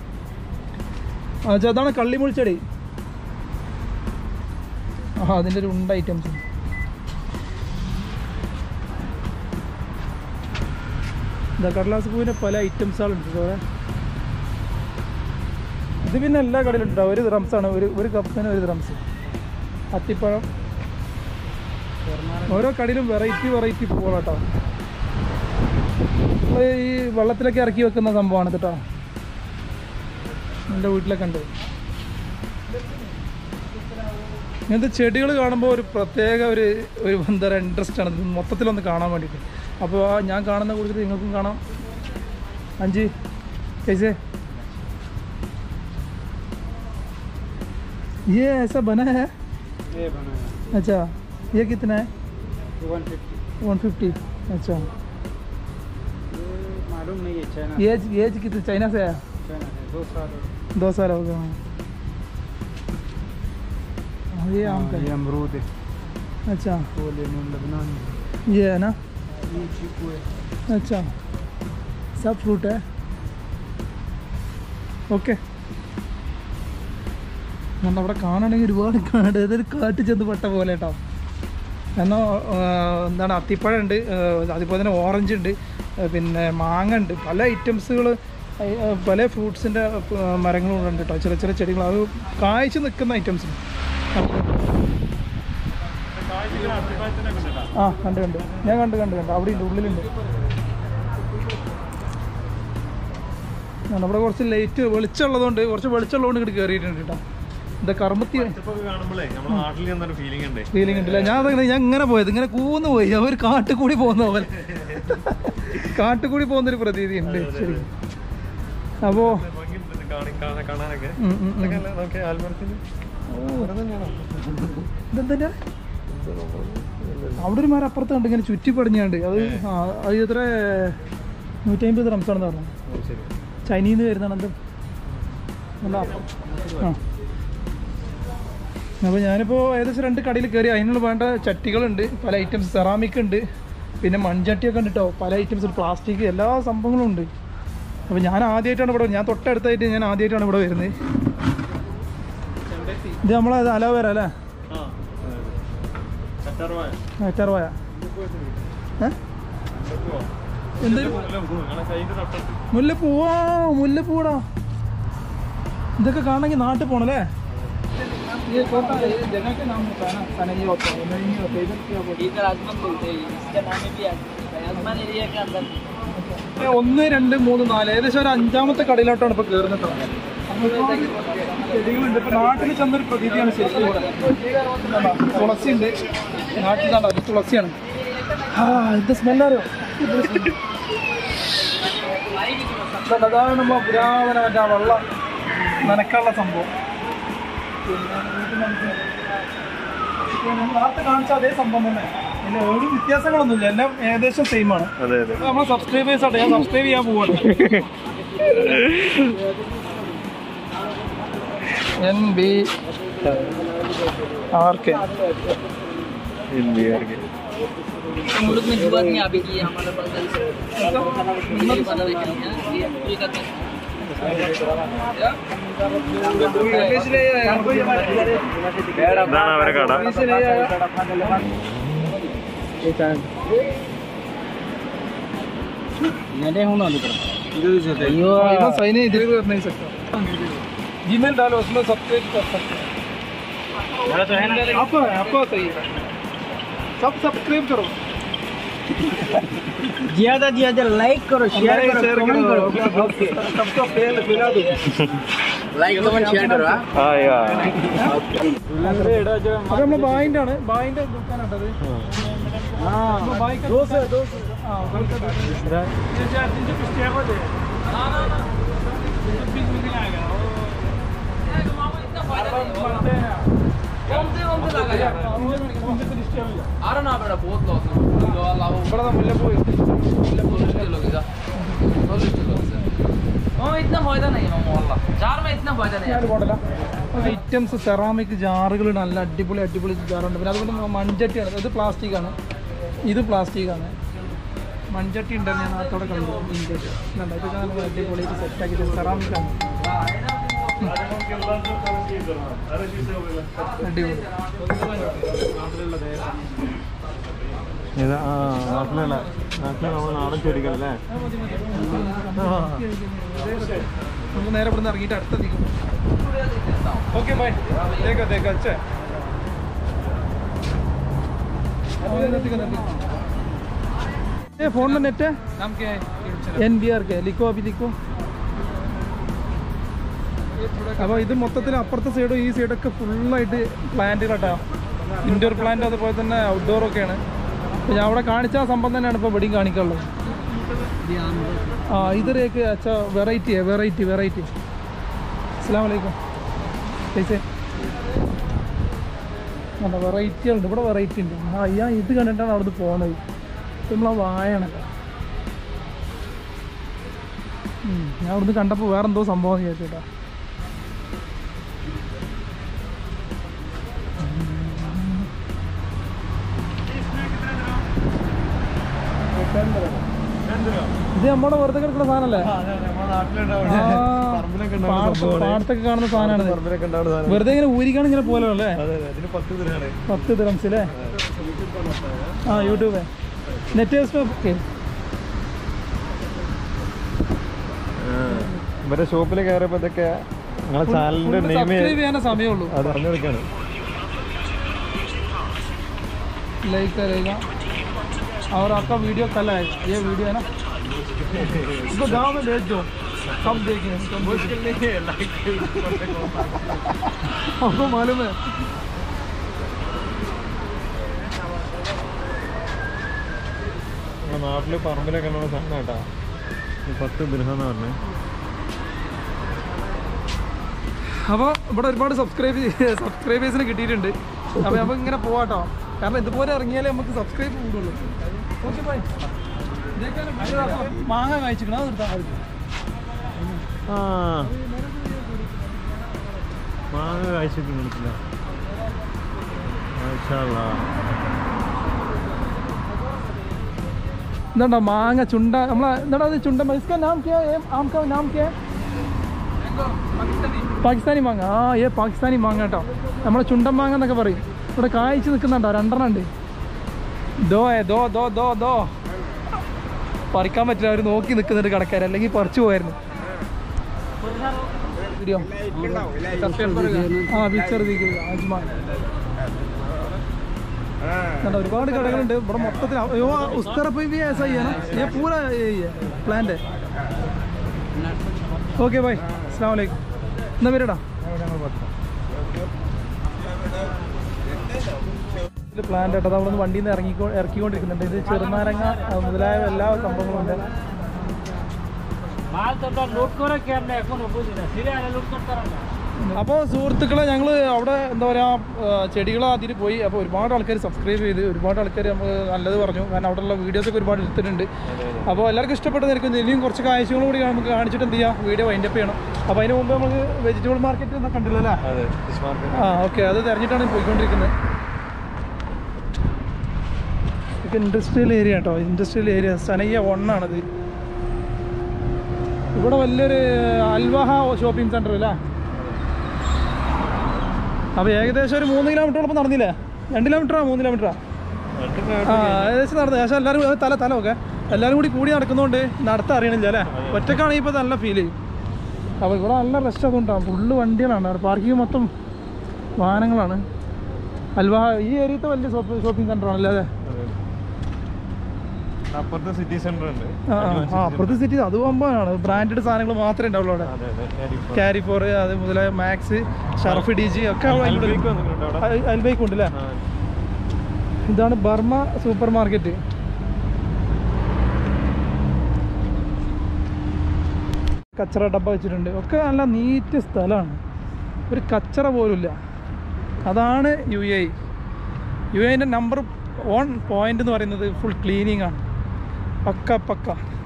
ആ ചെ- അതാണ് കള്ളിമുൾച്ചെടി ആ അതിൻ്റെ ഒരു ഉണ്ട ഐറ്റംസ് ഇതാ കടലാസ് പൂവിൻ്റെ പല ഐറ്റംസുകളുണ്ട് ഇവിടെ ഇത് പിന്നെ എല്ലാ കടയിലും ഉണ്ടാവും ഒരു drums ആണ് ഒരു ഒരു കപ്പിന് ഒരു ഡ്രംസ് അത്തിപ്പഴം ഓരോ കടയിലും വെറൈറ്റി വെറൈറ്റി പൂളാട്ടോ നമ്മൾ ഈ വെള്ളത്തിലൊക്കെ ഇറക്കി വെക്കുന്ന സംഭവമാണ് കേട്ടോ എൻ്റെ വീട്ടിലൊക്കെ ഉണ്ട് ഇങ്ങനത്തെ ചെടികൾ കാണുമ്പോൾ ഒരു പ്രത്യേക ഒരു ഒരു എന്താ പറയുക ഇൻട്രസ്റ്റ് ആണ് ഇത് മൊത്തത്തിലൊന്ന് കാണാൻ വേണ്ടിയിട്ട് അപ്പോൾ ആ ഞാൻ കാണുന്ന കൂടുതൽ നിങ്ങൾക്കും കാണാം അഞ്ച് कैसे ये ऐसा बना है ये बना है अच्छा ये कितना है 150 वन फिफ्टी अच्छा ये मालूम नहीं है चाइना एज एज कितनी चाइना से आया चाइना है दो साल दो साल हो गए हाँ। हाँ, ये आम का ये है। अमरूद है अच्छा वो लेमन लबनान ये है ना ये चीकू है अच्छा सब फ्रूट है ഓക്കെ നമ്മൾ അവിടെ കാണുകയാണെങ്കിൽ ഒരുപാട് കാട് അതൊരു കാട്ട് ചെന്ന് പെട്ട പോലെ കേട്ടോ എന്നാൽ എന്താണ് അത്തിപ്പഴം ഉണ്ട് അതുപോലെ തന്നെ ഓറഞ്ച് ഉണ്ട് ആ, പിന്നെ മാങ്ങ ഉണ്ട് പല ഐറ്റംസുകൾ പല ഫ്രൂട്ട്സിൻ്റെ മരങ്ങളും ഉണ്ട് കേട്ടോ ചെറിയ ചെറിയ ചെടികൾ അത് കായ്ച്ച് നിൽക്കുന്ന ഐറ്റംസ് ആ കണ്ട് കണ്ട് ഞാൻ കണ്ട് കണ്ട് കണ്ട് അവിടെ ഉണ്ട് ഉള്ളിലുണ്ട് നമ്മുടെ കുറച്ച് ലൈറ്റ് വെളിച്ചമുള്ളതുകൊണ്ട് കുറച്ച് വെളിച്ചമുള്ളതുകൊണ്ട് ഇങ്ങോട്ട് കയറിയിട്ടുണ്ട് കേട്ടോ എന്താ കർമ്മത്തി പച്ചപ്പൊക്കെ കാണുമ്പോഴേ നമ്മുടെ നാട്ടിൽ ചെന്നൊരു ഫീലിംഗ് ഉണ്ട് ഫീലിംഗ് ഉണ്ടല്ലേ ഞാൻ അതങ്ങനെ ഞാൻ ഇങ്ങനെ പോയത് ഇങ്ങനെ കൂന്ന് പോയി അവർ കാട്ടുകൂടി പോകുന്ന പോലെ കാട്ടുകൂടി പോകുന്നൊരു പ്രതീതി ഉണ്ട് ശരി അപ്പോ ഭംഗിയുണ്ട് കാണി- കാണാ- കാണാനൊക്കെ ഉം, ഉം, ഉം. ഇതൊക്കെ അല്ലേ നോക്കിയ ആൽമരത്തിന് ഇതെന്താ അവിടെ ഒരു മരം അപ്പുറത്ത് കണ്ട് ഇങ്ങനെ ചുറ്റി പടിഞ്ഞാണ്ട് അത് ആ അത് എത്ര നൂറ്റമ്പത് റംസാണെന്ന് പറഞ്ഞു ശരി ചൈനയിൽ നിന്ന് വരുന്നതാണ് എന്ത് നല്ല അപ്പം ആ അപ്പോൾ ഞാനിപ്പോൾ ഏകദേശം രണ്ട് കടയിൽ കയറി അതിനുള്ള വേണ്ട ചട്ടികളുണ്ട് പല ഐറ്റംസ് സെറാമിക് ഉണ്ട് പിന്നെ മൺചട്ടിയൊക്കെ ഉണ്ട് കേട്ടോ പല ഐറ്റംസ് പ്ലാസ്റ്റിക് എല്ലാ സംഭവങ്ങളും ഉണ്ട് അപ്പോൾ ഞാൻ ആദ്യമായിട്ടാണ് ഇവിടെ ഞാൻ തൊട്ടടുത്തായിട്ട് ഞാൻ ആദ്യമായിട്ടാണ് ഇവിടെ വരുന്നത് ഇത് നമ്മളെ അലോവേര അല്ലേ ആ കറ്റാർവാഴ മേറ്റാർവായ ഏ എന്തൊരു നിങ്ങളെ കൈൻ്റെ തൊട്ടടുത്ത് മുല്ലപ്പൂവാ മുല്ലപ്പൂടാ ഇതൊക്കെ കാണണമെങ്കിൽ നാട്ടിൽ പോണല്ലേ ये छोटा है ये जगह के नाम होता है ना सनई होता है नहीं होता है इधर क्या बोलते इधर आजमन बोलते हैं इसका नाम भी आजमन एरिया के अंदर हैं ഒന്ന് രണ്ട് മൂന്ന് നാല് ഏകദേശം ഒരു അഞ്ചാമത്തെ കടയിലോട്ടാണ് ഇപ്പൊ കയറുന്നത് ചെടികളുണ്ട് ഇപ്പൊ നാട്ടിൽ ചെന്നൊരു പ്രതീതിയാണ് ശരിക്കും ഇവിടെ കണ്ടോ? തുളസി ഉണ്ട് നാട്ടിൽ കണ്ടോ അത് തുളസിയാണ് ആ ഇത് സ്മെല്ലറിയോ അതാണ് നമ്മ പുരാതന മറ്റേ ആ വെള്ളം നനക്കാനുള്ള സംഭവം പിന്നെ നേരത്തെ കാണിച്ച അതേ സംഭവം തന്നെ പിന്നെ ഒരു വ്യത്യാസങ്ങളൊന്നുമില്ല എല്ലാം ഏകദേശം സെയിം ആണ് അതെ അതെ നമ്മളെ സബ്സ്ക്രൈബേഴ്സ് ആട്ടെ ഞാൻ സബ്സ്ക്രൈബ് ചെയ്യാൻ പോവാണ് എൻ ബി ആർ കെ ഇന്ത്യക്കാർക്ക് मुल्क में जुआ नहीं अभी की हमारे पास ये बना रखी है ये ये करते हैं ഇതാണ് അവരെ കട साइन इधर कर नहीं सकता जीमेल डालो उसमें सब्सक्राइब कर सकते हैं आपका है आपका सही है सब सब्सक्राइब करो ज्यादा ज्यादा लाइक करो शेयर करो कमेंट करो सबका फेल फिला दो लाइक कमेंट शेयर करो ആ യാ അത് നമ്മളെ ബായിന്റെ ആണ് ബായിന്റെ ദുക്കാനാട്ടത് ദോസ് ദോസ് ആ ഉधर का ये चार तीन सौ पिस्टिया को दे ना ना ना बीस में नहीं आएगा बनते हैं अरे ना बेटा बहुत लॉस है जो अल्लाह वो बड़ा मुल्लपू दो किलो की जा दो किलो हाँ इतना फायदा नहीं है मोहल्ला चार में इतना फायदा नहीं है ഐറ്റംസ് സെറാമിക് ജാറുകൾ നല്ല അടിപൊളി അടിപൊളി ജാറുണ്ട് പിന്നെ അതുപോലെ മൺചട്ടിയാണ് ഇത് പ്ലാസ്റ്റിക് ആണ് ഇത് പ്ലാസ്റ്റിക് ആണ് മൺചട്ടി ഉണ്ടെന്ന് ഞാൻ നാട്ടോടെ കണ്ടു ഇന്ത്യയിൽ ഇതുണ്ട്. ഇതൊക്കെ നല്ല അടിപൊളി സെറ്റാക്കി സെറാമിക് ആണ് അടിപൊളി ഇത് ആ നാട്ടിലുള്ള നാട്ടിലെ നമ്മൾ നാടൻ ചെടികളല്ലേ നമുക്ക് നേരെ ഇവിടുന്ന് ഇറങ്ങിയിട്ട് അടുത്ത ദിക്കും ഓക്കെ ബൈ ദേഖോ ദേഖോ അച്ഛേ फोन में नेट है नाम क्या है എൻ ബി ആർ കെ ലിക്കോ അഭി ലിക്കോ അപ്പോൾ ഇത് മൊത്തത്തിൽ അപ്പുറത്തെ സൈഡും ഈ സൈഡൊക്കെ ഫുള്ളായിട്ട് പ്ലാന്റുകളാട്ടോ ഇൻഡോർ പ്ലാന്റ് അതുപോലെ തന്നെ ഔട്ട്ഡോർ ഒക്കെയാണ് അപ്പോൾ ഞാൻ അവിടെ കാണിച്ച ആ സംഭവം തന്നെയാണ് ഇപ്പോൾ ഇവിടെയും കാണിക്കാനുള്ളത് ആ ഇതൊരേക്ക് അച്ഛാ വെറൈറ്റി है വെറൈറ്റി വെറൈറ്റി അസ്സാം വലൈക്കും कैसे അല്ല വെറൈറ്റികളുണ്ട് ഇവിടെ വെറൈറ്റി ഉണ്ട് ആ ഞാൻ ഇത് കണ്ടിട്ടാണ് അവിടുന്ന് പോകുന്നത് ഇത് നമ്മളെ വായണല്ലോ ഉം, ഞാൻ അവിടുന്ന് കണ്ടപ്പോൾ വേറെ എന്തോ സംഭവം വിചാരിച്ചേട്ടാ ഇത് നമ്മുടെ വെറുതെ കിടക്കുന്ന സാധനല്ലേ ആ, പാടത്ത് പാടത്തൊക്കെ കാണുന്ന സാധനമാണ് പറമ്പിലൊക്കെ ഉണ്ടാവുന്ന സാധനം വെറുതെ ഇങ്ങനെ ഊരിക്കാണ് ഇങ്ങനെ പോലെ അല്ലേ അതെ അതെ ഇതിന് പത്ത് ഇതിനാണ് പത്ത് ദിറംസ് അല്ലേ ആ യൂട്യൂബ് നെറ്റ് ഓക്കെ ഇവരെ ഷോപ്പിൽ കയറിയപ്പോ ഇതൊക്കെ നിങ്ങളെ ചാനലിന്റെ നെയിം സബ്സ്ക്രൈബ് ചെയ്യാനേ സമയമുള്ളൂ അത് പറഞ്ഞു കൊടുക്കാണ് लाइक करेगा और आपका वीडियो कल आएगा ये वीडियो है ना इसको गांव में भेज दो सब देखेंगे सब मुश्किल नहीं है लाइक आपको मालूम है നമ്മുടെ നാട്ടില് പറമ്പിലൊക്കെ ഉള്ള സാധനം കേട്ടാ ഈ പത്ത് ദൃഹം എന്ന് പറഞ്ഞേ അപ്പോൾ ഇവിടെ ഒരുപാട് സബ്സ്ക്രൈബ് സബ്സ്ക്രൈബേഴ്സിന് കിട്ടിയിട്ടുണ്ട് അപ്പോൾ നമുക്ക് ഇങ്ങനെ പോവാട്ടോ കാരണം ഇതുപോലെ ഇറങ്ങിയാലേ നമുക്ക് സബ്സ്ക്രൈബ് കൂടുള്ളൂ ഓക്കെ ബൈ മാങ്ങ കഴിച്ചിക്കണം അത് നിർത്താൻ ആ മാങ്ങ കാഴ്ചക്ക് കൊടുക്കില്ല മാഷാല്ലാ എന്താ മാങ്ങ ചുണ്ട നമ്മളെ എന്താ അത് ചുണ്ട इसका नाम क्या है आम का नाम क्या है പാകിസ്ഥാനി മാങ്ങ ആ ഏ പാകിസ്ഥാനി മാങ്ങ കേട്ടോ നമ്മളെ ചുണ്ടൻ മാങ്ങ എന്നൊക്കെ പറയും ഇവിടെ കായ്ച്ച് നിൽക്കുന്നുണ്ടോ രണ്ടെണ്ണം ഉണ്ട് ദോ ഏ ദോ ദോ ദോ ദോ പറിക്കാൻ പറ്റില്ല അവർ നോക്കി നിൽക്കുന്നുണ്ട് കടക്കാർ അല്ലെങ്കിൽ പറിച്ചു പോയായിരുന്നു വീഡിയോ ആ പിക്ചർ അജ്മാൻ കണ്ടോ, ഒരുപാട് കടകളുണ്ട് ഇവിടെ മൊത്തത്തിൽ അയ്യോ ഉസ്തറ പോയി भी ऐसा ही है ना ये पूरा यही है प्लांट है ഓക്കെ ബൈ അസ്സാം വലൈക്കും എന്നാ പേരടാ ഇത് പ്ലാന്റ് കേട്ടോ അവിടെ നിന്ന് വണ്ടിയിൽ നിന്ന് ഇറങ്ങിക്കോ ഇറക്കിക്കൊണ്ടിരിക്കുന്നുണ്ട് ഇത് ചെറുനാരങ്ങ ആ, മുതലായ എല്ലാ സംഭവങ്ങളും ഉണ്ട് അപ്പോൾ സുഹൃത്തുക്കളെ ഞങ്ങൾ അവിടെ എന്താ പറയുക ചെടികൾ അതിൽ പോയി അപ്പോൾ ഒരുപാട് ആൾക്കാർ സബ്സ്ക്രൈബ് ചെയ്ത് ഒരുപാട് ആൾക്കാർ നമുക്ക് നല്ലത് പറഞ്ഞു കാരണം അവിടെയുള്ള വീഡിയോസൊക്കെ ഒരുപാട് എടുത്തിട്ടുണ്ട് അപ്പോൾ എല്ലാവർക്കും ഇഷ്ടപ്പെട്ടതായിരിക്കും ഇനിയും കുറച്ച് കാഴ്ചകളും കൂടി നമുക്ക് കാണിച്ചിട്ട് എന്ത് ചെയ്യാം വീഡിയോ വൈൻഡപ്പ് ചെയ്യണം അപ്പോൾ അതിന് മുമ്പ് നമുക്ക് വെജിറ്റബിൾ മാർക്കറ്റ് എന്നൊക്കെ കണ്ടില്ല അല്ലേ അതെ ഫിഷ് മാർക്കറ്റ് ആ ഓക്കെ അത് തെരഞ്ഞിട്ടാണ് പോയിക്കൊണ്ടിരിക്കുന്നത് ഇതൊക്കെ ഇൻഡസ്ട്രിയൽ ഏരിയ കേട്ടോ ഇൻഡസ്ട്രിയൽ ഏരിയ സനയ്യ ഒന്നാണിത് ഇവിടെ വലിയൊരു അൽവഹ ഷോപ്പിംഗ് സെൻറ്റർ അല്ലേ അപ്പോൾ ഏകദേശം ഒരു മൂന്ന് കിലോമീറ്ററോളം നടന്നില്ലേ രണ്ട് കിലോമീറ്ററാ മൂന്ന് കിലോമീറ്ററാ ആ ഏകദേശം നടന്നു പക്ഷേ എല്ലാവരും അത് തല തല ഒക്കെ എല്ലാവരും കൂടി കൂടി നടക്കുന്നതുകൊണ്ട് നടത്താൻ അറിയണില്ല അല്ലേ ഒറ്റക്കാണെങ്കിൽ ഇപ്പോൾ നല്ല ഫീൽ ചെയ്യും അപ്പോൾ ഇവിടെ നല്ല റഷ് അതുകൊണ്ടാണ് ഫുള്ള് വണ്ടികളാണ് പാർക്കിംഗ് മൊത്തം വാഹനങ്ങളാണ് അൽവാ ഈ ഏരിയത്തെ വലിയ ഷോപ്പിംഗ് സെൻ്റർ ആണല്ലേ അതെ അപ്പുറത്തെ സിറ്റി സെന്റർ ഉണ്ട് ആ ആ, ആ അപ്പുറത്തെ സിറ്റി അത് പോകുമ്പോഴാണ് ബ്രാൻഡഡ് സാധനങ്ങൾ മാത്രമേ ഉണ്ടാവുള്ളൂ അവിടെ അതെ അതെ കാരിഫോർ. ക്യാരി ഫോർ അത് മുതലായ മാക്സ് ഷർഫ് ഡി ജി ഒക്കെ അവിടെ അൽബൈക്ക് വന്നിട്ടുണ്ട് അവിടെ അൽബൈക്ക് ഉണ്ട് അല്ലേ ആ. ഇതാണ് ബർമ സൂപ്പർ മാർക്കറ്റ് കച്ചറ ഡബ്ബ വെച്ചിട്ടുണ്ട് ഒക്കെ നല്ല നീറ്റ് സ്ഥലമാണ് ഒരു കച്ചറ പോലുമില്ല അതാണ് യു എ യു എൻ്റെ നമ്പർ വൺ പോയിന്റ് എന്ന് പറയുന്നത് ഫുൾ ക്ലീനിങ് ആണ് പക്ക പക്ക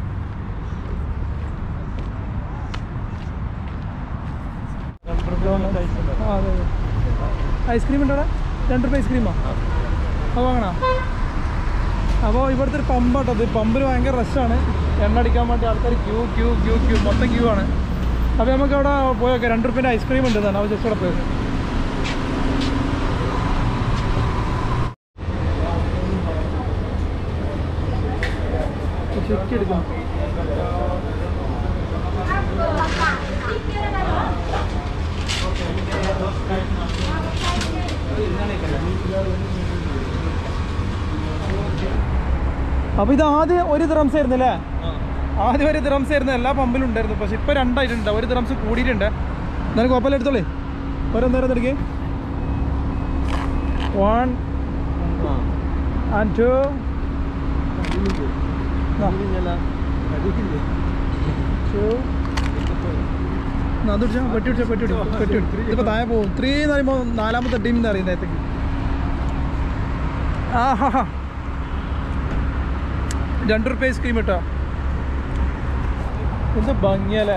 ആ അതെ അതെ ഐസ്ക്രീം ഉണ്ടോ അവിടെ രണ്ട് രൂപ ഐസ്ക്രീമാ അത് വാങ്ങണ അപ്പോൾ ഇവിടുത്തെ ഒരു പമ്പാട്ടോ ഇത് പമ്പിൽ ഭയങ്കര റഷാണ് എണ്ണ അടിക്കാൻ വേണ്ടി ആൾക്കാർ ക്യൂ ക്യൂ ക്യൂ ക്യൂ മൊത്തം ക്യൂ ആണ് അപ്പോൾ നമുക്ക് അവിടെ പോയൊക്കെ രണ്ട് റുപ്യൻ്റെ ഐസ്ക്രീം ഉണ്ട് തന്നെ അപ്പോൾ ജസ്റ്റ് അവിടെ പോയത് ചുറ്റി എടുക്കണം അപ്പൊ ഇത് ആദ്യം ഒരു ദ്രംസ് ആയിരുന്നു അല്ലേ ആദ്യം ഒരു ദ്രംസ് ആയിരുന്നു എല്ലാ പമ്പിലും ഉണ്ടായിരുന്നു പക്ഷെ ഇപ്പൊ രണ്ടായിട്ടുണ്ട് ഒരു ദ്രംസ് കൂടിയിട്ടുണ്ട് എന്നാലും കുഴപ്പമില്ല എടുത്തോളേ ഓരോന്നേരം എടുക്കേ വൺ ആൻഡ് ടു അത് പിടിച്ചാ പെട്ടി പിടിച്ചാ പെട്ടി പിടിച്ചാ പെട്ടി പിടി ഇതിപ്പോ താഴെ പോകും ത്രീ എന്ന് പറയുമ്പോൾ നാലാമത്തെ ടീമിന്ന് അറിയും നേരത്തേക്ക് ആ ഹാ ഹാ രണ്ട് റുപ്യ ഐസ്ക്രീം കേട്ടോ എന്ത് ഭംഗിയല്ലേ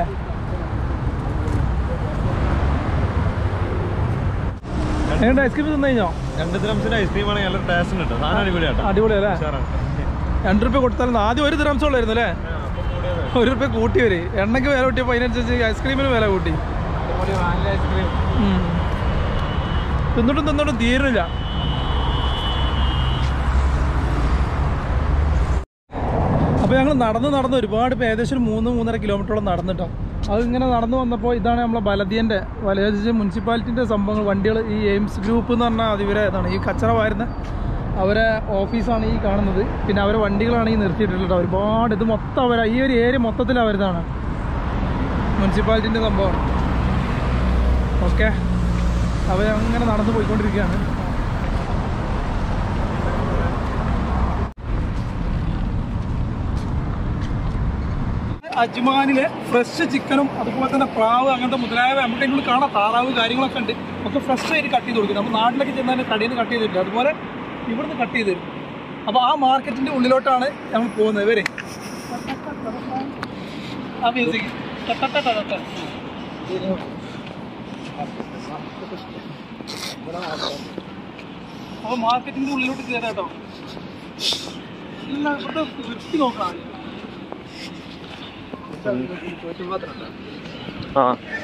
എങ്ങനെ ഐസ്ക്രീം തിന്നു കഴിഞ്ഞോ രണ്ട് ദ്രംസിന്റെ ഐസ്ക്രീം ആണെങ്കിൽ നല്ല ടേസ്റ്റ് ഉണ്ട് സാധനം അടിപൊളിയാട്ടോ അടിപൊളിയല്ലേ ഉഷാറാണ്. രണ്ട് റുപ്യ കൊടുത്താലും ആദ്യം ഒരു ദ്രാംസ് ഉള്ളായിരുന്നു അല്ലേ ആ, അപ്പൊ കൂടിയത്. ഒരു റുപ്യ കൂട്ടി വരെ എണ്ണയ്ക്ക് വില കൂട്ടിയപ്പോൾ അതിനനുസരിച്ച് ഐസ്ക്രീമിന് വില കൂട്ടി അടിപൊളി വാനില ഐസ്ക്രീം ഉം. തിന്നിട്ടും തിന്നിട്ടും തീരുന്നില്ല അപ്പോൾ ഞങ്ങൾ നടന്ന് നടന്ന് ഒരുപാട് ഇപ്പോൾ ഏകദേശം ഒരു മൂന്ന് മൂന്നര കിലോമീറ്ററോളം നടന്നിട്ടോ അത് ഇങ്ങനെ നടന്നു വന്നപ്പോൾ ഇതാണ് നമ്മളെ ബലദിയൻ്റെ വലയജ് മുനിസിപ്പാലിറ്റിൻ്റെ സംഭവങ്ങൾ വണ്ടികൾ ഈ എയിംസ് ഗ്രൂപ്പ് എന്ന് പറഞ്ഞാൽ അത് ഇവരെ ഇതാണ് ഈ കച്ചറ വാരുന്ന അവരെ ഓഫീസാണ് ഈ കാണുന്നത് പിന്നെ അവരെ വണ്ടികളാണ് ഈ നിർത്തിയിട്ടുള്ളത് ഒരുപാട് ഇത് മൊത്തം അവരെ ഈ ഒരു ഏരിയ മൊത്തത്തിൽ അവരുതാണ് മുനിസിപ്പാലിറ്റിൻ്റെ സംഭവമാണ് ഓക്കെ അപ്പോൾ അങ്ങനെ നടന്നു പോയിക്കൊണ്ടിരിക്കുകയാണ് അജ്മാനിലെ ഫ്രഷ് ചിക്കനും അതുപോലെ തന്നെ പ്രാവ് അങ്ങനത്തെ മുതലായവ നമുക്ക് അതിനുള്ളിൽ കാണാം താറാവ് കാര്യങ്ങളൊക്കെ ഉണ്ട് ഒക്കെ ഫ്രഷ് ആയിട്ട് കട്ട് ചെയ്ത് കൊടുക്കും നമ്മൾ നാട്ടിലൊക്കെ ചെന്നാൽ കടയിൽ നിന്ന് കട്ട് ചെയ്തിട്ടില്ല അതുപോലെ ഇവിടുന്ന് കട്ട് ചെയ്ത് തരും അപ്പോൾ ആ മാർക്കറ്റിൻ്റെ ഉള്ളിലോട്ടാണ് നമ്മൾ പോകുന്നത് ഇവരെ ആ മ്യൂസിക് അപ്പോൾ മാർക്കറ്റിൻ്റെ ഉള്ളിലോട്ട് കയറാം കേട്ടോ എല്ലാം ഇവിടുത്തെ വൃത്തി നോക്കാം ആ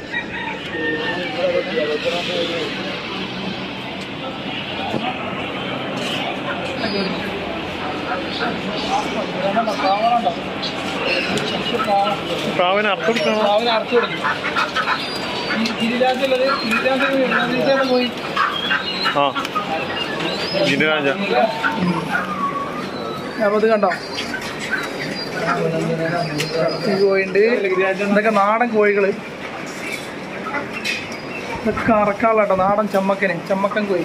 പ്രാവിനെ അർത്ഥം രാവിലെ അടച്ചു കൊടുക്കും ഈ ഗിരിരാജുള്ളത് ഗിരിരാജ് പോയി ആ ഗിരിരാജ അപ്പോൾ ഇത് കണ്ടോ ഈ കോഴിയുണ്ട് ഇതൊക്കെ നാടൻ കോഴികൾ ഇതൊക്കെ അറക്കാനുള്ള കേട്ടോ നാടൻ ചമ്മക്കന് ചമ്മക്കൻ കോഴി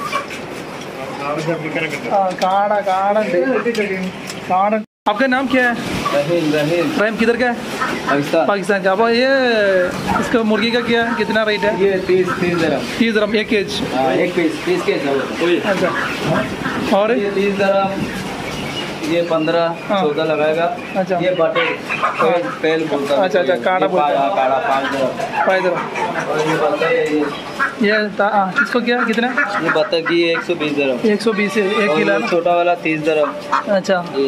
ആ കാട കാട ഉണ്ട് കാട आपका नाम क्या है रहीम रहीम रहीम किधर का है पाकिस्तान पाकिस्तान का अब ये इसका मुर्गी का क्या कितना रेट है ये तीस तीस दरम तीस ग्राम एक केज हाँ, एक पीस तीस के हिसाब अच्छा और से। ये तीस दरम ये पंद्रह हाँ। चौदह लगाएगा अच्छा। ये बटे पेल बोलता है। अच्छा, अच्छा, काड़ा ये बोलता है। पा- काड़ा पाँच दरम पाँच ग्राम और ये बतख है ये ये ता- हाँ, इसको क्या कितना ये बतख की एक सौ बीस दरम एक सौ बीस है एक और किलो ये ना छोटा वाला तीस दरम अच्छा ये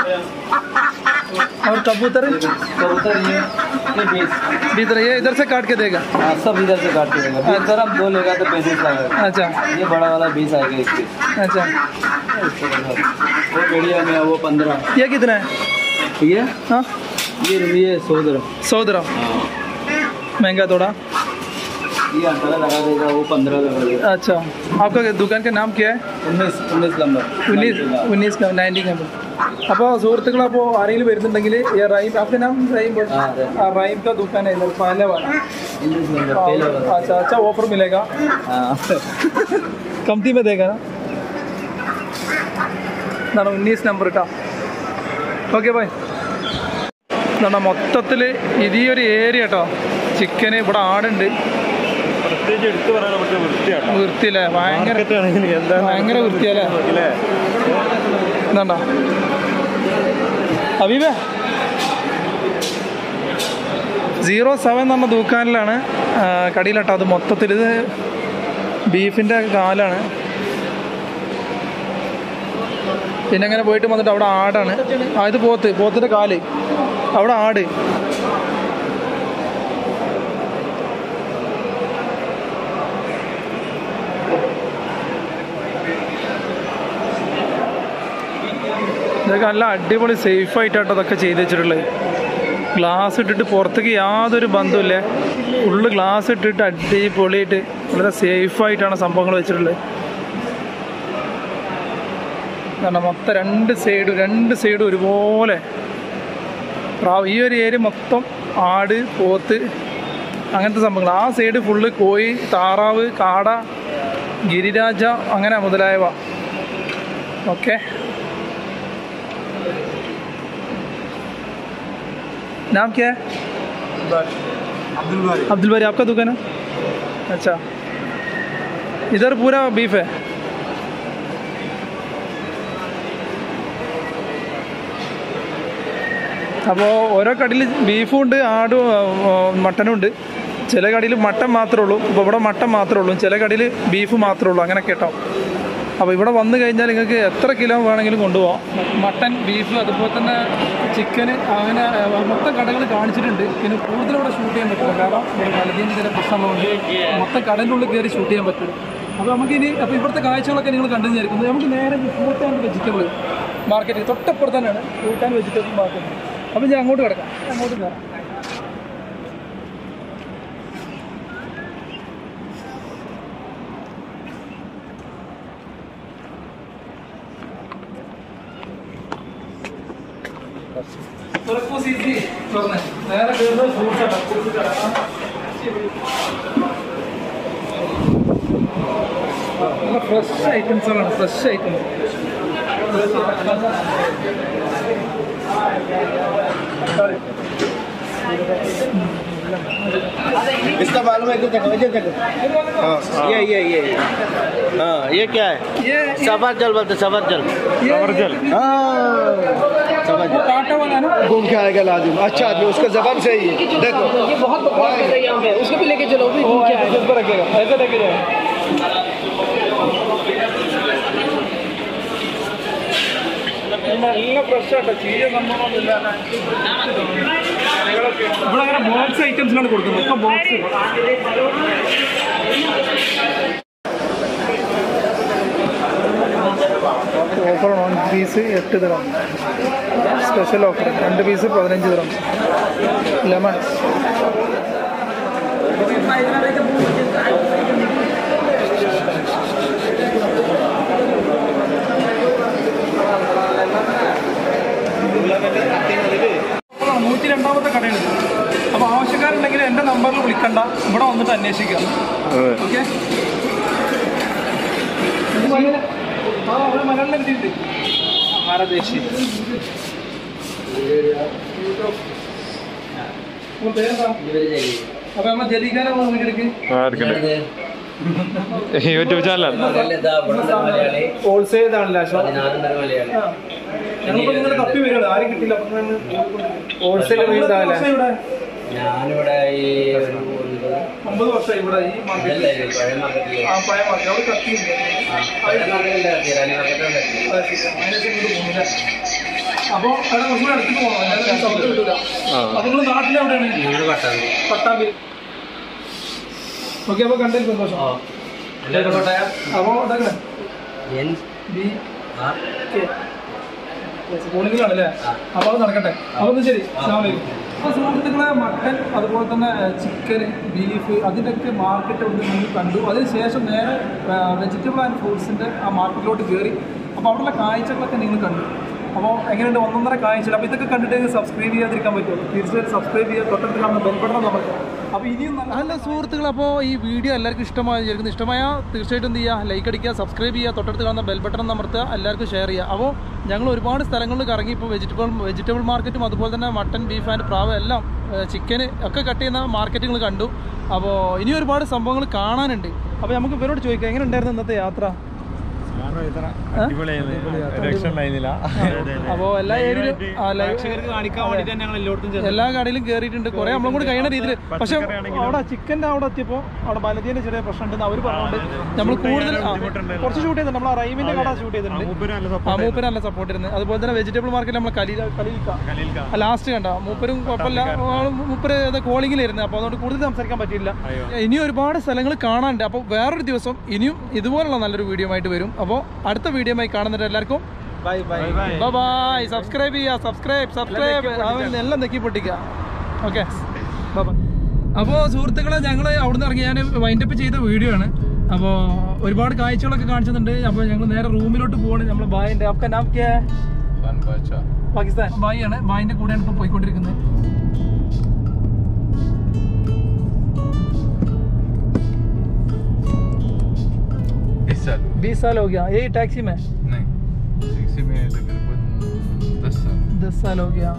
और कबूतर कबूतर ये ये बीस इधर ये इधर से काट के देगा हाँ सब इधर से काट के देगा बीस दरम दो लेगा तो पैंतीस लगेगा अच्छा ये बड़ा वाला बीस आएगा इसके अच्छा वो मीडियम है वो पंद्रह ये कितना है ठीक है हाँ ये ये सौ दरम सौ ग्राम महंगा थोड़ा ये अठारह लगा देगा वो पंद्रह लगा देगा अच्छा आपका दुकान का नाम क्या है उन्नीस उन्नीस नंबर ഉന്നീസ് ഉന്നീസ് നയൻറ്റി കമ്പനി അപ്പോൾ സുഹൃത്തുക്കൾ അപ്പോൾ ആരെങ്കിലും വരുന്നുണ്ടെങ്കിൽ ഈ റൈം आपका नाम रहीम बोल हाँ, रहीम। हाँ, रहीम का दुकान है इधर पहले वाला उन्नीस नंबर पहला वाला अच्छा अच्छा ऑफर मिलेगा हाँ കംതി में देगा ना എന്താണ് ഉന്നീസ് നമ്പർ കേട്ടോ ഓക്കെ ബൈ എന്താണ് മൊത്തത്തിൽ ഇത് ഈ ഒരു ഏരിയ കേട്ടോ ചിക്കന് ഇവിടെ ആടുണ്ട് പ്രത്യേകിച്ച് എടുത്തു പറയാൻ പറ്റിയ വൃത്തിയാണ് വൃത്തിയില്ലേ ഭയങ്കര എന്താ ഭയങ്കര വൃത്തിയല്ലേ അല്ലേ എന്താ അബീബേ സീറോ സെവൻ എന്ന് പറഞ്ഞ ദുക്കാനിലാണ് ആ, കടിയിലട്ടോ അത് മൊത്തത്തിൽ ഇത് ബീഫിൻ്റെ കാലാണ് പിന്നെ അങ്ങനെ പോയിട്ട് വന്നിട്ട് അവിടെ ആടാണ് ആ ഇത് പോത്ത് പോത്തിൻ്റെ കാല് അവിടെ ആട് ഇതൊക്കെ നല്ല അടിപൊളി സേഫ് ആയിട്ടാട്ടോ അതൊക്കെ ചെയ്ത് വെച്ചിട്ടുള്ളത് ഗ്ലാസ് ഇട്ടിട്ട് പുറത്തേക്ക് യാതൊരു ബന്ധമില്ല ഫുള്ള് ഗ്ലാസ് ഇട്ടിട്ട് അടിപൊളിയായിട്ട് വളരെ സേഫ് ആയിട്ടാണ് സംഭവങ്ങൾ വെച്ചിട്ടുള്ളത് കാരണം മൊത്തം രണ്ട് സൈഡും രണ്ട് സൈഡും ഒരുപോലെ പ്രാവ് ഈ ഒരു ഏരിയ മൊത്തം ആട് പോത്ത് അങ്ങനത്തെ സംഭവങ്ങൾ ആ സൈഡ് ഫുള്ള് കോഴി താറാവ് കാട ഗിരിരാജ അങ്ങനെ മുതലായവ ഓക്കെ नाम क्या है അബ്ദുൽ ബാരി अब्दुल भाई आपका दुकान है अच्छा इधर पूरा बीफ है അപ്പോൾ ഓരോ കടയിൽ ബീഫും ഉണ്ട് ആടും ആ, മട്ടനും ഉണ്ട് ചില കടയിൽ മട്ടൻ മാത്രമേ ഉള്ളൂ ഇപ്പോൾ ഇവിടെ മട്ടൻ മാത്രമേ ഉള്ളൂ ചില കടയിൽ ബീഫ് മാത്രമേ ഉള്ളൂ അങ്ങനെ കേട്ടോ അപ്പോൾ ഇവിടെ വന്നു കഴിഞ്ഞാൽ നിങ്ങൾക്ക് എത്ര കിലോ വേണമെങ്കിലും കൊണ്ടുപോകാം മട്ടൻ ബീഫ് അതുപോലെ തന്നെ ചിക്കന് അങ്ങനെ ആ, മൊത്തം കടകൾ കാണിച്ചിട്ടുണ്ട് പിന്നെ കൂടുതൽ ഇവിടെ ഷൂട്ട് ചെയ്യാൻ പറ്റില്ല കാരണം ഇവിടെ വലതീൻ്റെ ചില പ്രശ്നമുള്ളതുകൊണ്ട് മൊത്തം കടലിൻ്റെ ഉള്ളിൽ കയറി ഷൂട്ട് ചെയ്യാൻ പറ്റില്ല അപ്പോൾ നമുക്ക് ഇനി അപ്പോൾ ഇവിടുത്തെ കാഴ്ചകളൊക്കെ നിങ്ങൾ കണ്ടു വിചാരിക്കുന്നത് നമുക്ക് നേരെ ഫ്രൂട്ട് ആൻഡ് വെജിറ്റബിൾ മാർക്കറ്റ് തൊട്ടപ്പുറത്ത് തന്നെയാണ് ഫ്രൂട്ട് ആൻഡ് വെജിറ്റബിൾ മാർക്കറ്റ് അപ്പോൾ ഞാൻ അങ്ങോട്ട് കിടക്കാം അങ്ങോട്ട് കയറാം ഒരു മുല്ലപ്പൂ സി സി തുറന്ന് നേരെ കയറുന്നത് ഫ്രൂട്ട്സ് ആണ് ഫ്രൂട്ട്സ് കട നല്ല ഫ്രഷ് ഐറ്റംസുകളാണ് ഫ്രഷ് ഐറ്റംസ് इसका मालूम है कि देखो ये देखो हाँ ये ये ये हाँ ये क्या है ये सफरजल बोलते सफरजल सफरजल हाँ सफरजल कांटा वाला ना घूम के आएगा लाजिम अच्छा आदमी उसका जबान सही है देखो ये बहुत बकवास कर रही है यहाँ पे उसको भी लेके चलो भी वो ऐसे इस पर रखेगा ऐसे लेके जाओ നല്ല ഫ്രഷ് ആട്ടോ ചീര സംഭവമൊന്നുമില്ല ഇവിടെ അങ്ങനെ ബോക്സ് ഐറ്റംസിനാണ് കൊടുക്കുന്നത് ഒക്കെ ബോക്സ് ഓഫർ വൺ പീസ് എട്ട് തരാം സ്പെഷ്യൽ ഓഫർ രണ്ട് പീസ് പതിനഞ്ച് തരാം ലെമൺ നൂറ്റി രണ്ടാമത്തെ കടയാണ് അപ്പോൾ ആവശ്യക്കാരുണ്ടെങ്കിൽ എൻ്റെ നമ്പറിൽ വിളിക്കണ്ട ഇവിടെ വന്നിട്ട് അന്വേഷിക്കാം ഓക്കെ ആ അവിടെ മലയാളം എഴുതിയിട്ടുണ്ട് ഭാരതേശി അപ്പോൾ പേരെന്താ അപ്പോൾ നമ്മൾ ജലീഖാനെ നോക്കിയെടുക്ക് യൂട്യൂബ് ചാനലാണ് ഹോൾസെയിൽ ആണല്ലോ ഞങ്ങളിപ്പോൾ നിങ്ങളെ തപ്പി വരികയാണ് ആരും കിട്ടില്ല അപ്പം ഞാൻ ഹോൾസെയിൽ ഇവിടെ എത്ര വർഷമായി ഇവിടെ ഞാനിവിടെ ഈ ഒരു ഒമ്പത് വർഷമായി ഇവിടെ ഈ മാർക്കറ്റിൽ ആ പഴയ മാർക്കറ്റ് അവിടെ കത്തിയില്ല അപ്പോൾ അവിടെ കുറച്ചുകൂടെ അടുത്തേക്ക് പോകണം അല്ലാതെ സൗണ്ട് കിട്ടൂല അപ്പോൾ നിങ്ങൾ നാട്ടിലെവിടെയാണ് പട്ടാമ്പി ഓക്കെ അപ്പോൾ കണ്ടതിൽ സന്തോഷം അപ്പോൾ ഇതാക്കണേ ബി കെ സ്കൂളിങ്ങിലാണല്ലേ അപ്പോൾ അത് നടക്കട്ടെ അപ്പോൾ ഒന്ന് ശരി അസ്സാമലൈക്കും അപ്പോൾ സുഹൃത്തുക്കളെ മട്ടൻ അതുപോലെ തന്നെ ചിക്കൻ ബീഫ് അതിൻ്റെയൊക്കെ മാർക്കറ്റ് ഒന്ന് നിങ്ങൾ കണ്ടു അതിനുശേഷം നേരെ വെജിറ്റബിൾ ആൻഡ് ഫ്രൂട്ട്സിൻ്റെ ആ മാർക്കറ്റിലോട്ട് കയറി അപ്പോൾ അവിടെയുള്ള കാഴ്ചകളൊക്കെ നിങ്ങൾ കണ്ടു അപ്പോൾ എങ്ങനെയുണ്ട് ഒന്നൊന്നര കാഴ്ചകൾ അപ്പോൾ ഇതൊക്കെ കണ്ടിട്ട് സബ്സ്ക്രൈബ് ചെയ്യാതിരിക്കാൻ പറ്റുമോ തീർച്ചയായിട്ടും സബ്സ്ക്രൈബ് ചെയ്യുക തൊട്ടടുത്ത് കാണുന്ന ബെൽബട്ടൺ നമുക്ക് അപ്പോൾ ഇനിയും നല്ല സുഹൃത്തുക്കൾ അപ്പോൾ ഈ വീഡിയോ എല്ലാവർക്കും ഇഷ്ടമായി വിചാരിക്കുന്നു ഇഷ്ടമായ തീർച്ചയായിട്ടും എന്ത് ചെയ്യുക ലൈക്ക് അടിക്കുക സബ്സ്ക്രൈബ് ചെയ്യുക തൊട്ടടുത്ത് കാണുന്ന ബെൽ ബട്ടൺ അമർത്തുക എല്ലാവർക്കും ഷെയർ ചെയ്യുക അപ്പോൾ ഞങ്ങൾ ഒരുപാട് സ്ഥലങ്ങളിൽ കറങ്ങി ഇപ്പോൾ വെജിറ്റബിൾ വെജിറ്റബിൾ മാർക്കറ്റും അതുപോലെ തന്നെ മട്ടൺ ബീഫ് ആൻഡ് പ്രാവ് എല്ലാം ചിക്കന് ഒക്കെ കട്ട് ചെയ്യുന്ന മാർക്കറ്റുകൾ കണ്ടു അപ്പോൾ ഇനി ഒരുപാട് സംഭവങ്ങൾ കാണാനുണ്ട് അപ്പോൾ നമുക്ക് ഇവരോട് ചോദിക്കാം എങ്ങനെ ഉണ്ടായിരുന്നു ഇന്നത്തെ യാത്ര അപ്പോൾ എല്ലാ ഏരിയയിലും ആ, ലൈവ് കാണിക്കാൻ വേണ്ടിയിട്ട് ഞങ്ങൾ എല്ലായിടത്തും എല്ലാ കടയിലും കയറിയിട്ടുണ്ട് കുറെ നമ്മളും കൂടി കഴിയുന്ന രീതിയിൽ പക്ഷെ അവിടെ ചിക്കൻ്റെ അവിടെ എത്തിയപ്പോൾ അവിടെ ബലതീൻ്റെ ചെറിയ പ്രശ്നം ഉണ്ടെന്ന് അവർ പറഞ്ഞുകൊണ്ട് നമ്മൾ കൂടുതൽ ആ, കുറച്ച് ഷൂട്ട് ചെയ്തിട്ടുണ്ട് നമ്മൾ ആ റൈമിൻ്റെ കട ഷൂട്ട് ചെയ്തിട്ടുണ്ട് ആ മൂപ്പര് നല്ല സപ്പോർട്ട് ചെയ്യുന്നത് അതുപോലെ തന്നെ വെജിറ്റബിൾ മാർക്കറ്റ് നമ്മൾ കലീല കലീൽക്ക ലാസ്റ്റ് കണ്ട മൂപ്പരും കുഴപ്പമില്ല ആള് മൂപ്പര് കോളിങ്ങിലായിരുന്നു അപ്പോൾ അതുകൊണ്ട് കൂടുതൽ സംസാരിക്കാൻ പറ്റിയില്ല ഇനിയും ഒരുപാട് സ്ഥലങ്ങൾ കാണാനുണ്ട് അപ്പോൾ വേറൊരു ദിവസം ഇനിയും ഇതുപോലുള്ള നല്ലൊരു വീഡിയോ ആയിട്ട് വരും അപ്പോൾ അടുത്ത വീഡിയോ ആയി കാണുന്നുണ്ട് എല്ലാവർക്കും ബൈ ബൈ ബൈ സബ്സ്ക്രൈബ് ചെയ്യുക സബ്സ്ക്രൈബ് സബ്സ്ക്രൈബ് എല്ലാം നെക്കി പൊട്ടിക്കുക ഓക്കെ അപ്പോൾ സുഹൃത്തുക്കളെ ഞങ്ങൾ അവിടുന്ന് ഇറങ്ങി ഞാൻ വൈൻഡപ്പ് ചെയ്ത വീഡിയോ ആണ് അപ്പോൾ ഒരുപാട് കാഴ്ചകളൊക്കെ കാണിച്ചിട്ടുണ്ട് അപ്പോൾ ഞങ്ങൾ നേരെ റൂമിലോട്ട് പോവാണ് നമ്മൾ ബായിൻ്റെ ഒക്കെ നാം കേ പാകിസ്ഥാൻ ബായി ആണ് ബായിൻ്റെ കൂടെയാണ് ഇപ്പോൾ പോയിക്കൊണ്ടിരിക്കുന്നത് बीस साल हो गया यही टैक्सी में नहीं टैक्सी में तकरीबन दस साल दस साल हो गया